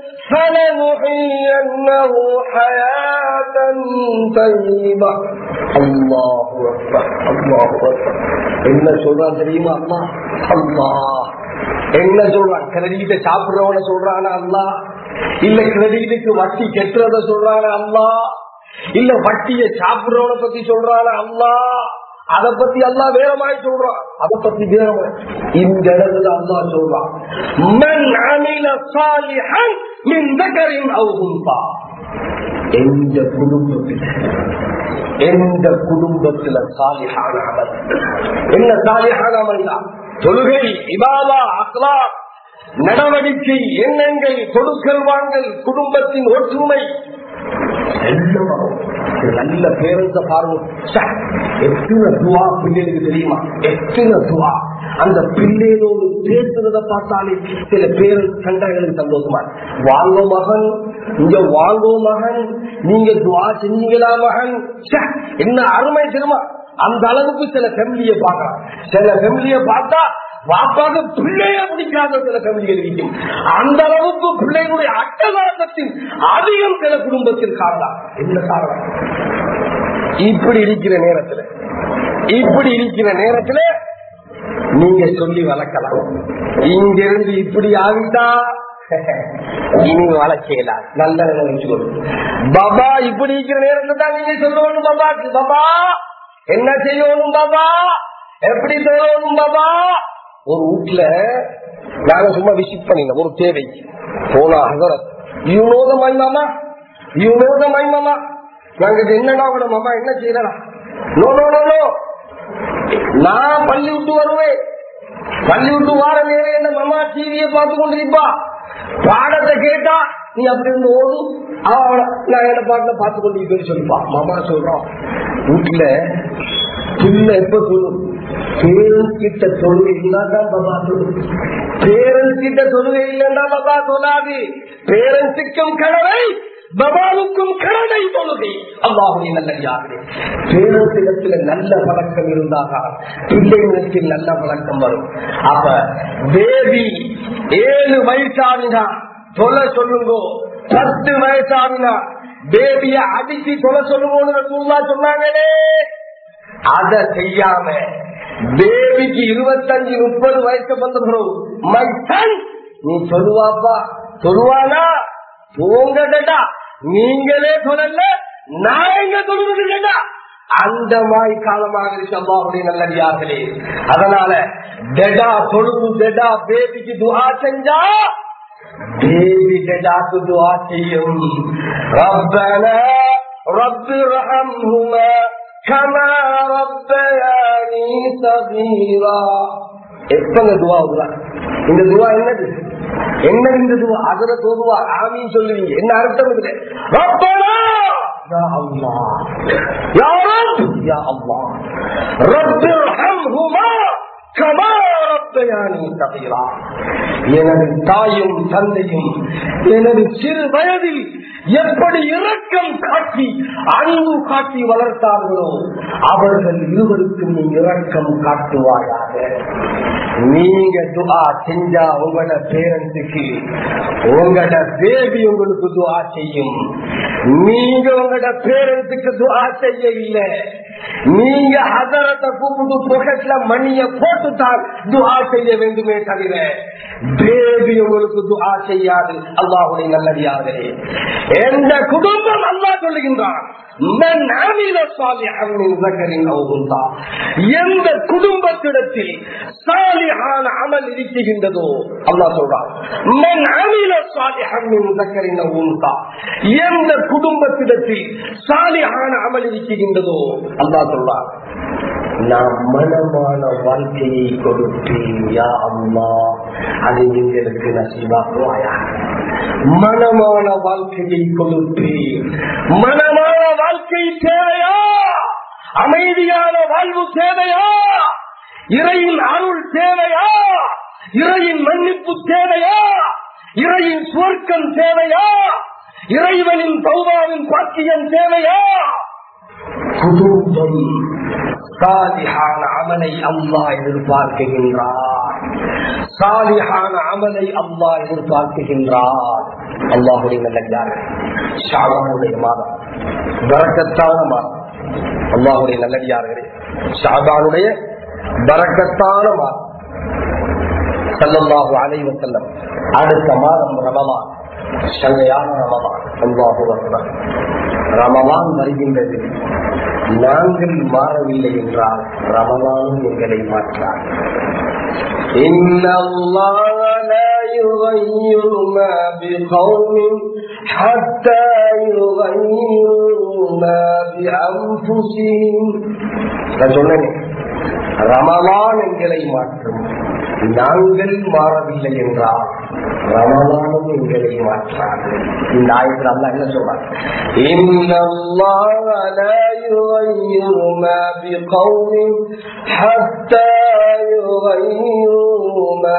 فلنحيينه حياة طيبة الله أكبر الله أكبر என்ன சொல்றான் தெரியுமா அம்மா அல்லாஹ் என்ன சொல்றான் கிரெடிட்ட சாப்பிடுறவன சொல்றான அல்லா இல்ல கிரெடிட்டுக்கு வட்டி கெட்டுறத சொல்றான அல்லா இல்ல வட்டிய சாப்பிடுறவன பத்தி சொல்றான அல்லா அத பத்தி அல்லா வேறமாய் சொல்றான் அத பத்தி வேறமாய் இந்த இடத்துல அல்லா சொல்றான் மன் அமில சாலிஹன் மின் தகரின் அவு உன்சா. எந்த குடும்பத்தில் எந்த குடும்பத்துல சாலிஹான அமல் என்ன சாலிஹான அமல் தான் தொழுகை இபாதா அக்லா நடவடிக்கை எண்ணங்கள் கொடுக்கல் வாங்கல் குடும்பத்தின் ஒற்றுமை எல்லாம் வரும். இது நல்ல பேரண்ட பாருங்க ச்சே, எத்தனை துவா பிள்ளைகளுக்கு தெரியுமா எத்தனை துவா அந்த பிள்ளைகளோடு பேசுறத பார்த்தாலே சில பேரண்ட்ஸ் கண்டா எங்களுக்கு சந்தோஷமா இருக்கு. வாங்க மகன் இங்க வாங்கோ மகன் நீங்க துவா செஞ்சீங்களா மகன் ச்சே, என்ன அருமை தெரியுமா அந்த அளவுக்கு சில ஃபேமிலியை பார்க்கலாம் சில ஃபேமிலியை பார்த்தா வாப்பாக பிள்ளைய பிடிக்காத சில ஃபேமிலிகள் இருக்கும் அந்த அளவுக்கு பிள்ளைகளுடைய அட்டகாசத்தின் அதிகம் சில குடும்பத்தில் காரணம் என்ன காரணம் இப்படி இருக்கிற நேரத்துல இப்படி இருக்கிற நேரத்துல நீங்க சொல்லி வளர்க்கலாம் இங்கிருந்து இப்படி ஆகிட்டா இனி வளர்க்கலாம் நல்ல வச்சுக்கணும் பாபா இப்படி இருக்கிற நேரத்துல தான் நீங்க சொல்லணும் பாபாக்கு பாபா என்ன செய்யணும் பாபா எப்படி சொல்லணும் பாபா ஒரு வீட்டுல நாங்க சும்மா விசிட் பண்ணினோம் ஒரு தேவை போனா ஹசரத் யூ நோ த மை மாமா யூ நோ த மை மாமா நாங்க இது என்னடா உங்களோட மாமா என்ன செய்யறா நோ நோ நோ நோ நான் பள்ளி விட்டு வருவேன் பள்ளி விட்டு வார நேரம் என்ன மாமா டிவியை பார்த்து கொண்டிருப்பா பாடத்தை கேட்டா நீ அப்படி இருந்து ஓடு அவ அவளை நான் என்ன பாட்டுல பார்த்து கொண்டிருப்பேன்னு சொல்லிப்பா மாமா சொல்றோம் வீட்டுல பிள்ளை எப்ப சொல்லும் பேரன்ஸ் கிட்ட தொழுகை இல்லாதான் பாபா சொல்லும் பேரன்ஸ் கிட்ட தொழுகை இல்லைன்னா பாபா சொல்லாது பேரன்ஸுக்கும் கடவை பபாவுக்கும் கடனை தொழுகை அல்லாஹுடைய நல்ல யாரு பேரன்ஸிடத்துல நல்ல பழக்கம் இருந்தாக பிள்ளைகளுக்கு நல்ல பழக்கம் வரும் அப்ப பேபி ஏழு வயசாவினா தொலை சொல்லுங்கோ பத்து வயசாவினா பேபிய அடிச்சு தொலை சொல்லுங்கன்னு சொன்னாங்களே அத செய்யாம பேபிக்கு இருபத்தஞ்சு முப்பது வயசு வந்தவரும் மை சன் நீ சொல்லுவாப்பா சொல்லுவானா போங்கடா நீங்களே சொல்லல நான் எங்க சொல்லுவதுடா அந்த மாதிரி காலமாக இருக்கு அம்மாவுடைய நல்லடியார்களே அதனால டெடா தொழுவு டெடா பேபிக்கு துவா செஞ்சா பேபி டெடாக்கு துவா செய்யும் ரப்பனா ரப்பி ரஹம்ஹுமா கமா ரப்பயானி சகீரா எப்ப இந்த துவா வருவார் இந்த துவா என்னது என்ன இந்த துவா அதுல தோதுவா ஆமின்னு சொல்லுவீங்க என்ன அர்த்தம் இதுல ரப்பனா யா அல்லாஹ் யா ரப் யா அல்லாஹ் ரப்பி ரஹம்ஹுமா கமா ரப்பயானி சகீரா எனது தாயும் தந்தையும் எனது சிறு வயதில் எப்படி இரக்கம் காட்டி அன்பு காட்டி வளர்த்தார்களோ அவர்கள் இருவருக்கும் நீ இரக்கம் காட்டுவாயாக நீங்க துவா செஞ்சா உங்களோட பேரண்ட்ஸுக்கு உங்களோட பேபி உங்களுக்கு துவா செய்யும் நீங்க உங்களோட பேரண்ட்ஸுக்கு துவா செய்ய இல்லை நீங்க ஹதரத்தை கூப்பிட்டு பொக்கெட்ல மணிய போட்டுத்தான் துவா செய்ய வேண்டுமே தவிர பேபி உங்களுக்கு துவா செய்யாது அல்லாஹுடைய நல்லடியார்களே எந்த குடும்பம் அல்லாஹ் சொல்லுகின்றான் மன் அமில சாலிஹன் மின் ذكرٍ أو أنثى. எந்த குடும்பத்திடத்தில் சாலிஹான அமல் இருக்கின்றதோ அல்லாஹ் சொல்றான் மன் அமில சாலிஹன் மின் ذكرٍ أو أنثى. எந்த குடும்பத்திடத்தில் சாலிஹான அமல் இருக்கின்றதோ அல்லாஹ் சொல்றான் நான் மனமான வாழ்க்கையை கொடுப்பேன் யா அம்மா அதை எங்களுக்கு நசீவாக்குவாயா மனமான வாழ்க்கையை கொடுப்பேன் மனமான வாழ்க்கை தேவையா அமைதியான வாழ்வு தேவையா இறையின் அருள் தேவையா இறையின் மன்னிப்பு தேவையா இறையின் சுவர்க்கம் தேவையா இறைவனின் பௌவாவின் பாக்கியம் தேவையா குடும்பம் சாலிஹான அமலை அல்லா எதிர்பார்க்குகின்றார் சாலிஹான அமலை அல்லா எதிர்பார்க்குகின்றார் அல்லாஹுடைய நல்லடியார்கள் ஷாபானுடைய மாதம் பரக்கத்தான மாதம் அல்லாஹுடைய நல்லடியார்களே ஷாபானுடைய பரக்கத்தான மாதம் சல்லல்லாஹு அலைஹி வஸல்லம் அடுத்த மாதம் ரமலான் சங்கையான ரமலான் அல்லாஹு அக்பர் ரமலான் வருகின்றது நாங்கள் மாறவில்லை என்றால் ரமலானும் எங்களை மாற்றார் إن الله لا يغير ما بقوم حتى يغيروا ما بأنفسهم நான் சொன்னேன் ரமலான் எங்களை மாற்றும் நாங்கள் மாறவில்லை என்றால் ரமலானும் எங்களை மாற்றாது இந்த ஆயத்தில் அல்லா என்ன சொல்றார் إن الله لا يغير ما بقوم حتى يغيروا ما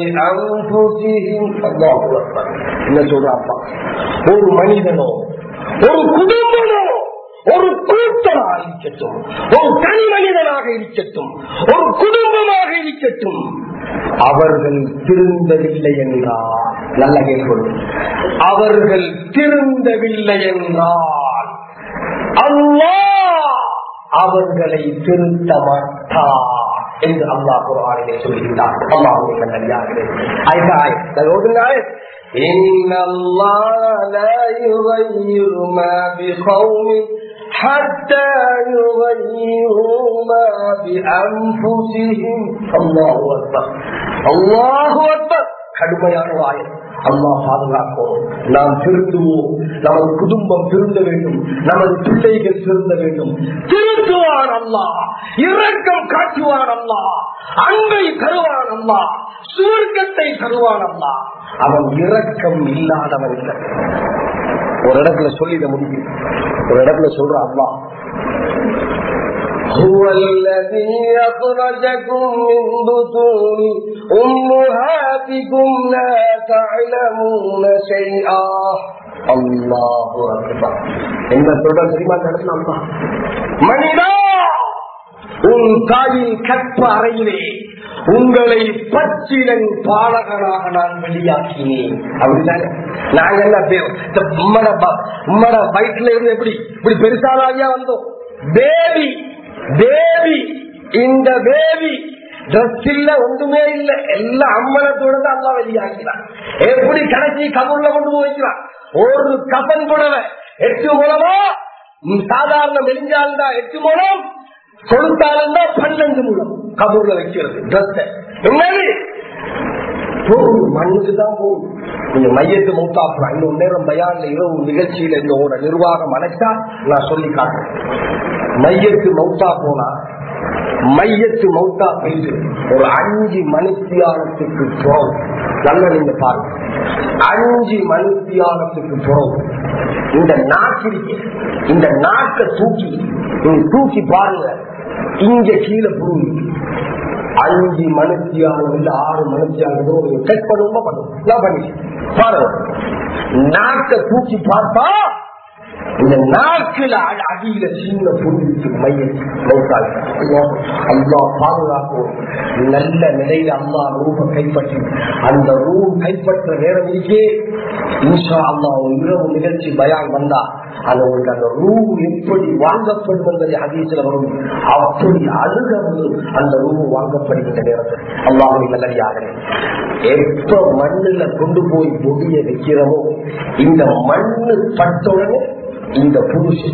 بأنفسهم الله أكبر என்ன சொல்றாப்பா ஒரு மனிதனோ ஒரு குடும்பமோ ஒரு கூட்டமாக இருக்கட்டும் ஒரு தனி மனிதனாக இருக்கட்டும் ஒரு குடும்பமாக இருக்கட்டும் அவர்கள் திருந்தவில்லை என்றால் நல்ல கேள்வி அவர்கள் திருந்தவில்லை என்றால் அல்லாஹ் அவர்களை திருத்த மாட்டார் என்று அல்லாஹ் குரானிலே சொல்கின்றார் அல்லாஹுடைய நல்லடியார்களே ஆயிரத்தி ஆயிரத்தி إن الله لا يغير ما بقوم حتى يغيروا ما بأنفسهم الله أكبر الله أكبر கடுமையான வாயம் அம்மா பாதுகாப்போம் நாம் திருந்துவோம் நமது குடும்பம் திருந்த வேண்டும் நமது பிள்ளைகள் திருந்த வேண்டும் திருந்துவான் அல்லா இரக்கம் காட்டுவான் அல்லா அன்பை தருவான் அல்லா சுவர்க்கத்தை தருவான் அல்லா அவன் இரக்கம் இல்லாதவன் இல்லை ஒரு இடத்துல சொல்லிட முடியும் ஒரு இடத்துல சொல்ற அல்லா هو الذي أخرجكم من بطون أمهاتكم لا تعلمون شيئا الله أكبر என்ன சொல்ற தெரியுமா நடத்தலாமா மனிதா உன் தாயின் கற்ப அறையிலே உங்களை பச்சிலன் பாலகனாக நான் வெளியாக்கினேன் அப்படித்தானே நாங்க என்ன உம்மட வயிற்றுல இருந்து எப்படி இப்படி பெருசானாகியா வந்தோம் பேபி பேபி இந்த பேபி ட்ரெஸ் இல்ல ஒன்றுமே இல்ல எல்லாம் அம்மனத்தோட தான் அல்லா வெளியாக்கிறான் எப்படி கடைசி கபூர்ல கொண்டு போய் வைக்கிறான் ஒரு கபன் புடவை எட்டு மூலமா சாதாரண மெலிஞ்சால் தான் எட்டு மூலம் கொடுத்தாலும் பன்னெண்டு மூலம் கபூர்ல வைக்கிறது ட்ரெஸ் என்னது போகும் மண்ணுக்கு தான் போகும் நீங்க மையத்து மௌத்தாப்புறா இன்னும் நேரம் பயான்ல இரவு நிகழ்ச்சியில இந்த ஒரு நிர்வாகம் அழைச்சா நான் சொல்லி காட்டுறேன் மையத்து மௌத்தா போனா மையத்து மௌத்தா போயிட்டு ஒரு அஞ்சு மணித்தியானத்துக்கு போகும் நல்ல நீங்க பாருங்க அஞ்சு மணித்தியானத்துக்கு போகும் இந்த நாக்கிற்கு இந்த நாக்கை தூக்கி நீங்க தூக்கி பாருங்க இங்க கீழே புரிஞ்சு அஞ்சு மனுஷியானது இல்ல ஆறு மனுஷியானதோ டெஸ்ட் பண்ணுவோமா பண்ணுவோம் நான் பண்ணி பாருங்க நாக்கை தூக்கி பார்த்தா இந்த நாக்குல அடி- அடியில சின்ன புரிஞ்சு மையம் அல்லா பாதுகாக்கும் நல்ல நிலையில அல்லா ரூப கைப்பற்றி அந்த ரூம் கைப்பற்ற நேரம் இருக்கே இன்ஷா அல்லா ஒரு இரவு நிகழ்ச்சி பயான் வந்தா அது உங்களுக்கு அந்த ரூம் எப்படி வாங்கப்படும் என்பதை ஹதீஸ்ல வரும் அப்படி அழுகிறது அந்த ரூம் வாங்கப்படுகின்ற நேரத்தில் அல்லாஹுடைய நல்லடியாக எப்ப மண்ணுல கொண்டு போய் முடிய வைக்கிறோமோ இந்த மண்ணு பட்டவுடனே இந்த புருஷன்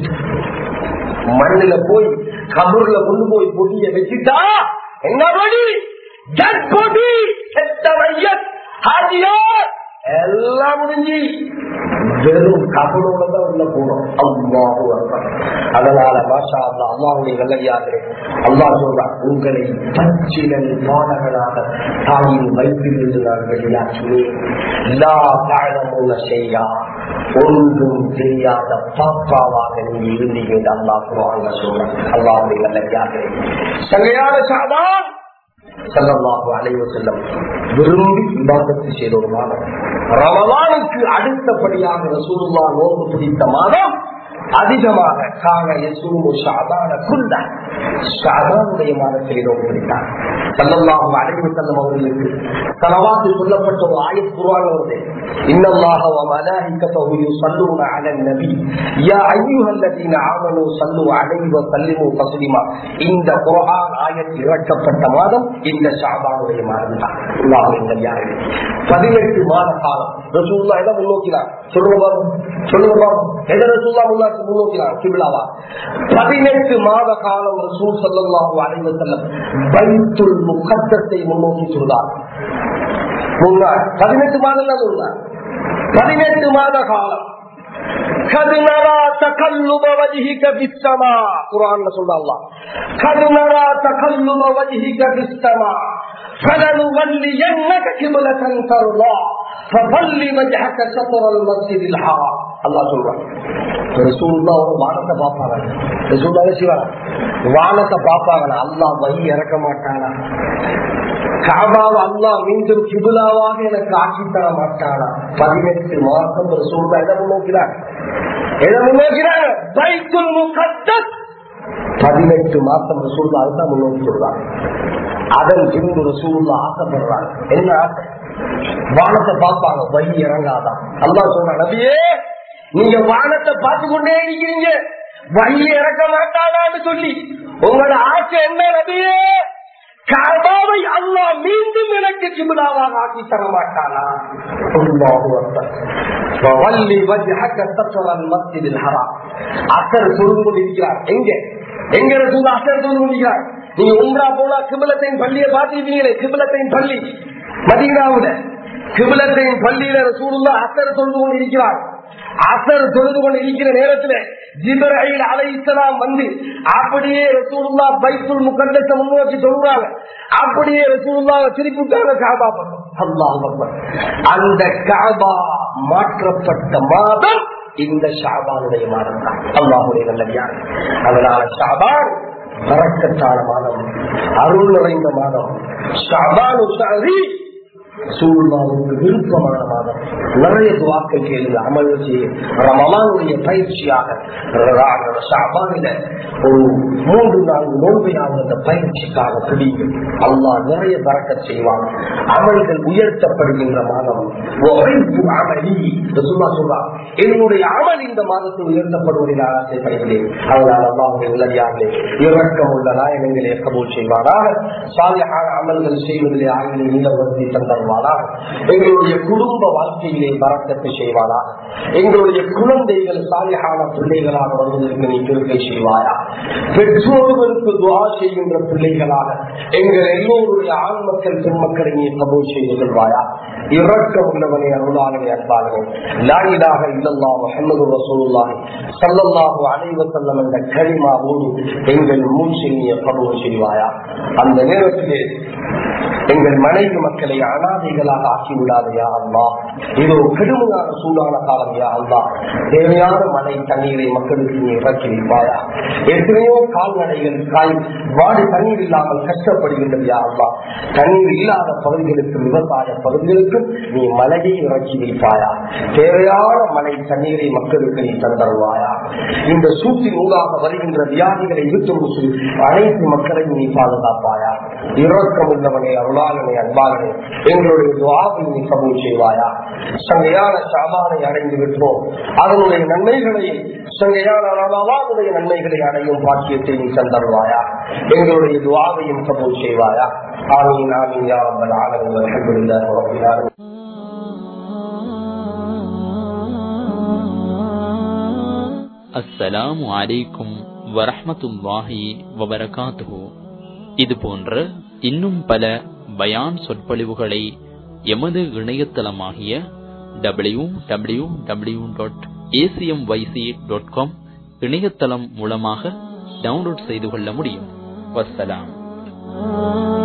மண்ணுல போய் கபூர்ல கொண்டு போய் பொடிய வச்சுட்டா என்ன படி டெட் பொடி செத்த மையத் ஹாஜியார் எல்லாம் முடிஞ்சு வெறும் கபலோட தான் உள்ள போனோம் அல்லாஹு அக்பர். அதனால மாஷா அல்லா அல்லாஹுடைய நல்லடியார்களே அல்லாஹ் சொல்றான் உங்களை பச்சிலன் பாலகனாக தாயின் வயிற்றிலிருந்து நான் வெளியாக்கினேன் எல்லா தாழமுள்ள செய்யா ஒன்றும் தெரியாத பாப்பாவாக நீங்க இருந்தீங்க அல்லாஹ் குரான்ல சொல்றான் அல்லாஹுடைய நல்லடியார்களே சங்கையான சாதான் சல்லல்லாஹு அலைஹி வஸல்லம் விரும்பி இபாதத்து செய்த ஒரு மாதம் ரமலானுக்கு அடுத்தபடியாக ரசூலுல்லாஹ் நோன்பு பிடித்த மாதம் அதிகமாக காண யசூமு ஷாபான குல்ல ஷாபானுடைய மாதத்தில் நோன்பு பிடித்தார் சல்லல்லாஹு அலைஹி வஸல்லம் அவர்களுக்கு தலவாத்து சொல்லப்பட்ட ஒரு ஆயத் குர்ஆன் வருது இன்னல்லாஹ வ மலாயிகத்தஹு யுஸல்லூன அலன் நபி யா அய்யுஹல்லதீன ஆமனூ ஸல்லூ அலைஹி வ சல்லிமு தஸ்லீமா இந்த குர்ஆன் ஆயத் இறக்கப்பட்ட மாதம் இந்த ஷாபானுடைய மாதம் தான் அல்லாஹ்வின் நல்லடியார்களே. பதினெட்டு மாத காலம் ரசூலுல்லாஹ் எதை முன்னோக்கினார் சொல்லுங்க பாருங்க சொல்லுங்க பாருங்க எதை ரசூலுல்லாஹ் முன்னாடி முன்னோக்கினார் கிபிலாவா பதினெட்டு மாத காலம் ரசூல் ஸல்லல்லாஹு அலைஹி வஸல்லம் பைத்துல் முகத்தத்தை முன்னோக்கி சொன்னார் முன்னாள் பதினெட்டு மாதம் தான் சொன்னார் பதினெட்டு மாத காலம் قد نرى تقلب وجهك في السماء قرآن رسول الله قد نرى تقلب وجهك في السماء فلنولينك قبلة ترضى فظل وجهك شطر المسجد الحرام الله சொல்றான் ரசூலுல்லா ஒரு வானத்தை பார்ப்பாங்க ரசூலுல்லா என்ன செய்வாங்க வானத்தை பார்ப்பாங்க அல்லாஹ் வழி இறக்க மாட்டானா காபாவை அல்லா மீண்டும் கிபுலாவாக எனக்கு ஆக்கி தர மாட்டானா பதினெட்டு மாசம் ரசூலுல்லா எதை முன்னோக்கிறார் எதை முன்னோக்கிறாங்க பைத்துல் முகத்தஸ் பதினெட்டு மாசம் ரசூலுல்லா அதுதான் முன்னோக்கி சொல்றாங்க அதன் பின்பு ரசூலுல்லா ஆசைப்படுறாங்க என்ன ஆசை வானத்தை பார்ப்பாங்க வழி இறங்காதான் அல்லா சொல்றாங்க நபியே நீங்க வானத்தை பார்த்து கொண்டே இருக்கிறீங்க வழி இறக்க மாட்டானான்னு சொல்லி உங்களோட ஆசை என்ன நபியே கபாவை அல்லா மீண்டும் எனக்கு கிபிலாவாக ஆக்கி தர மாட்டானா அல்லாஹு அக்பர். வவல்லி வஜ்ஹக சத்ரல் மஸ்ஜிதில் ஹராம். அசர் தொழுது கொண்டிருக்கிறார் எங்க எங்க ரசூல் அசர் தொழுது கொண்டிருக்கிறார் நீங்க உம்ரா போனா கிபிலத்தின் பள்ளியை பார்த்திருப்பீங்களே கிபிலத்தின் பள்ளி மதீனாவுல கிபிலத்தின் பள்ளியில ரசூலுல்லா அசர் தொழுது கொண்டிருக்கிறார் அசர் தொழுது கொண்டு இருக்கிற நேரத்துல ஜிபரையில் அலைசலாம் வந்து அப்படியே ரசூலுல்லா பைத்துல் முகந்தத்தை முன்னோக்கி சொல்றாங்க அப்படியே ரசூலுல்லாவை திருப்பி விட்டாங்க காபா பக்கம் அல்லாஹ் அக்பர். அந்த காபா மாற்றப்பட்ட மாதம் இந்த ஷாபானுடைய மாதம் தான் அல்லாஹுடைய நல்லடியார் அதனால ஷாபான் வரக்கத்தான மாதம் அருள் நிறைந்த மாதம் ஷாபானு ஷஹரி சூழ்நாளுக்கு விருப்பமான மாதம் நிறைய துவாக்கள் கேளுங்க அமல் செய்ய ரமலானுடைய பயிற்சியாக ஷாபானில ஒரு மூன்று நான்கு நோன்பையாக அந்த பயிற்சிக்காக பிடிக்கும் அல்லாஹ் நிறைய பறக்க செய்வான் அமல்கள் உயர்த்தப்படுகின்ற மாதம் ஒஹிப்பு அமலி ரசூலுல்லாஹ் சொல்றார் என்னுடைய அமல் இந்த மாதத்தில் உயர்த்தப்படுவதை நான் ஆசைப்படுகிறேன் அதனால் அல்லாஹுடைய உள்ளடியார்களே இறக்கம் உள்ள நாயகங்களே கபூல் செய்வாராக சாலியான அமல்கள் செய்வதிலே ஆகிய நீலவர்த்தி தந்தருவாராக எங்களுடைய குடும்ப வாழ்க்கையிலே பறக்கத்தை செய்வாரா எங்களுடைய குழந்தைகள் சாலியான பிள்ளைகளாக வருவதற்கு நீ திருக்கை செய்வாயா பெற்றோர்களுக்கு துவா செய்கின்ற பிள்ளைகளாக எங்கள் எல்லோருடைய ஆண் மக்கள் பெண் மக்களை நீ கபூல் செய்து கொள்வாயா இரக்கம் உள்ளவனே அருளாளனே அன்பாளனே லாயிலாக இல்லல்லா முஹம்மது ரசூலுல்லாஹி ஸல்லல்லாஹு அலைஹி வஸல்லம் என்ற கலிமாவோடு எங்கள் மூச்சை நீ கபூல் செய்வாயா அந்த நேரத்திலே எங்கள் மனைவி மக்களை அனாதைகளாக ஆக்கி விடாதையா அல்லா இதோ கடுமையான சூடான காலம் யா அல்லா தேவையான மழை தண்ணீரை மக்களுக்கு நீ இறக்கி வைப்பாயா எத்தனையோ கால்நடைகள் காய் வாடி தண்ணீர் இல்லாமல் கஷ்டப்படுகின்றது யா அல்லா தண்ணீர் இல்லாத பகுதிகளுக்கும் விவசாய பகுதிகளுக்கும் நீ மழையை இறக்கி வைப்பாயா தேவையான மழை தண்ணீரை மக்களுக்கு நீ தந்தருவாயா இந்த சூட்டின் ஊடாக வருகின்ற வியாதிகளை விட்டு முசு அனைத்து மக்களையும் நீ பாதுகாப்பாயா இரக்கம் உள்ளவனே அருளாளனே அன்பாளனே எங்களுடைய துவாவை நீ கபூல் செய்வாயா சங்கையான சாமானை அடைந்து விட்டோம் அதனுடைய நன்மைகளை சங்கையான ரமலானுடைய நன்மைகளை அடையும் பாக்கியத்தை நீ தந்தருவாயா எங்களுடைய துவாவையும் கபூல் செய்வாயா ஆமீன் ஆமீன் யா ரப்பல் ஆலமீன் அல்ஹம்துலில்லாஹி ரப்பில் ஆலமீன் அஸ்ஸலாமு அலைக்கும் வரஹ்மத்துல்லாஹி வபரகாத்துஹு இது போன்ற இன்னும் பல பயான் சொற்பொழிவுகளை எமது இணையதளமாகிய W W W dot ACM YC dot com இணையதளம் மூலமாக டவுன்லோட் செய்து கொள்ள முடியும் வஸ்ஸலாம்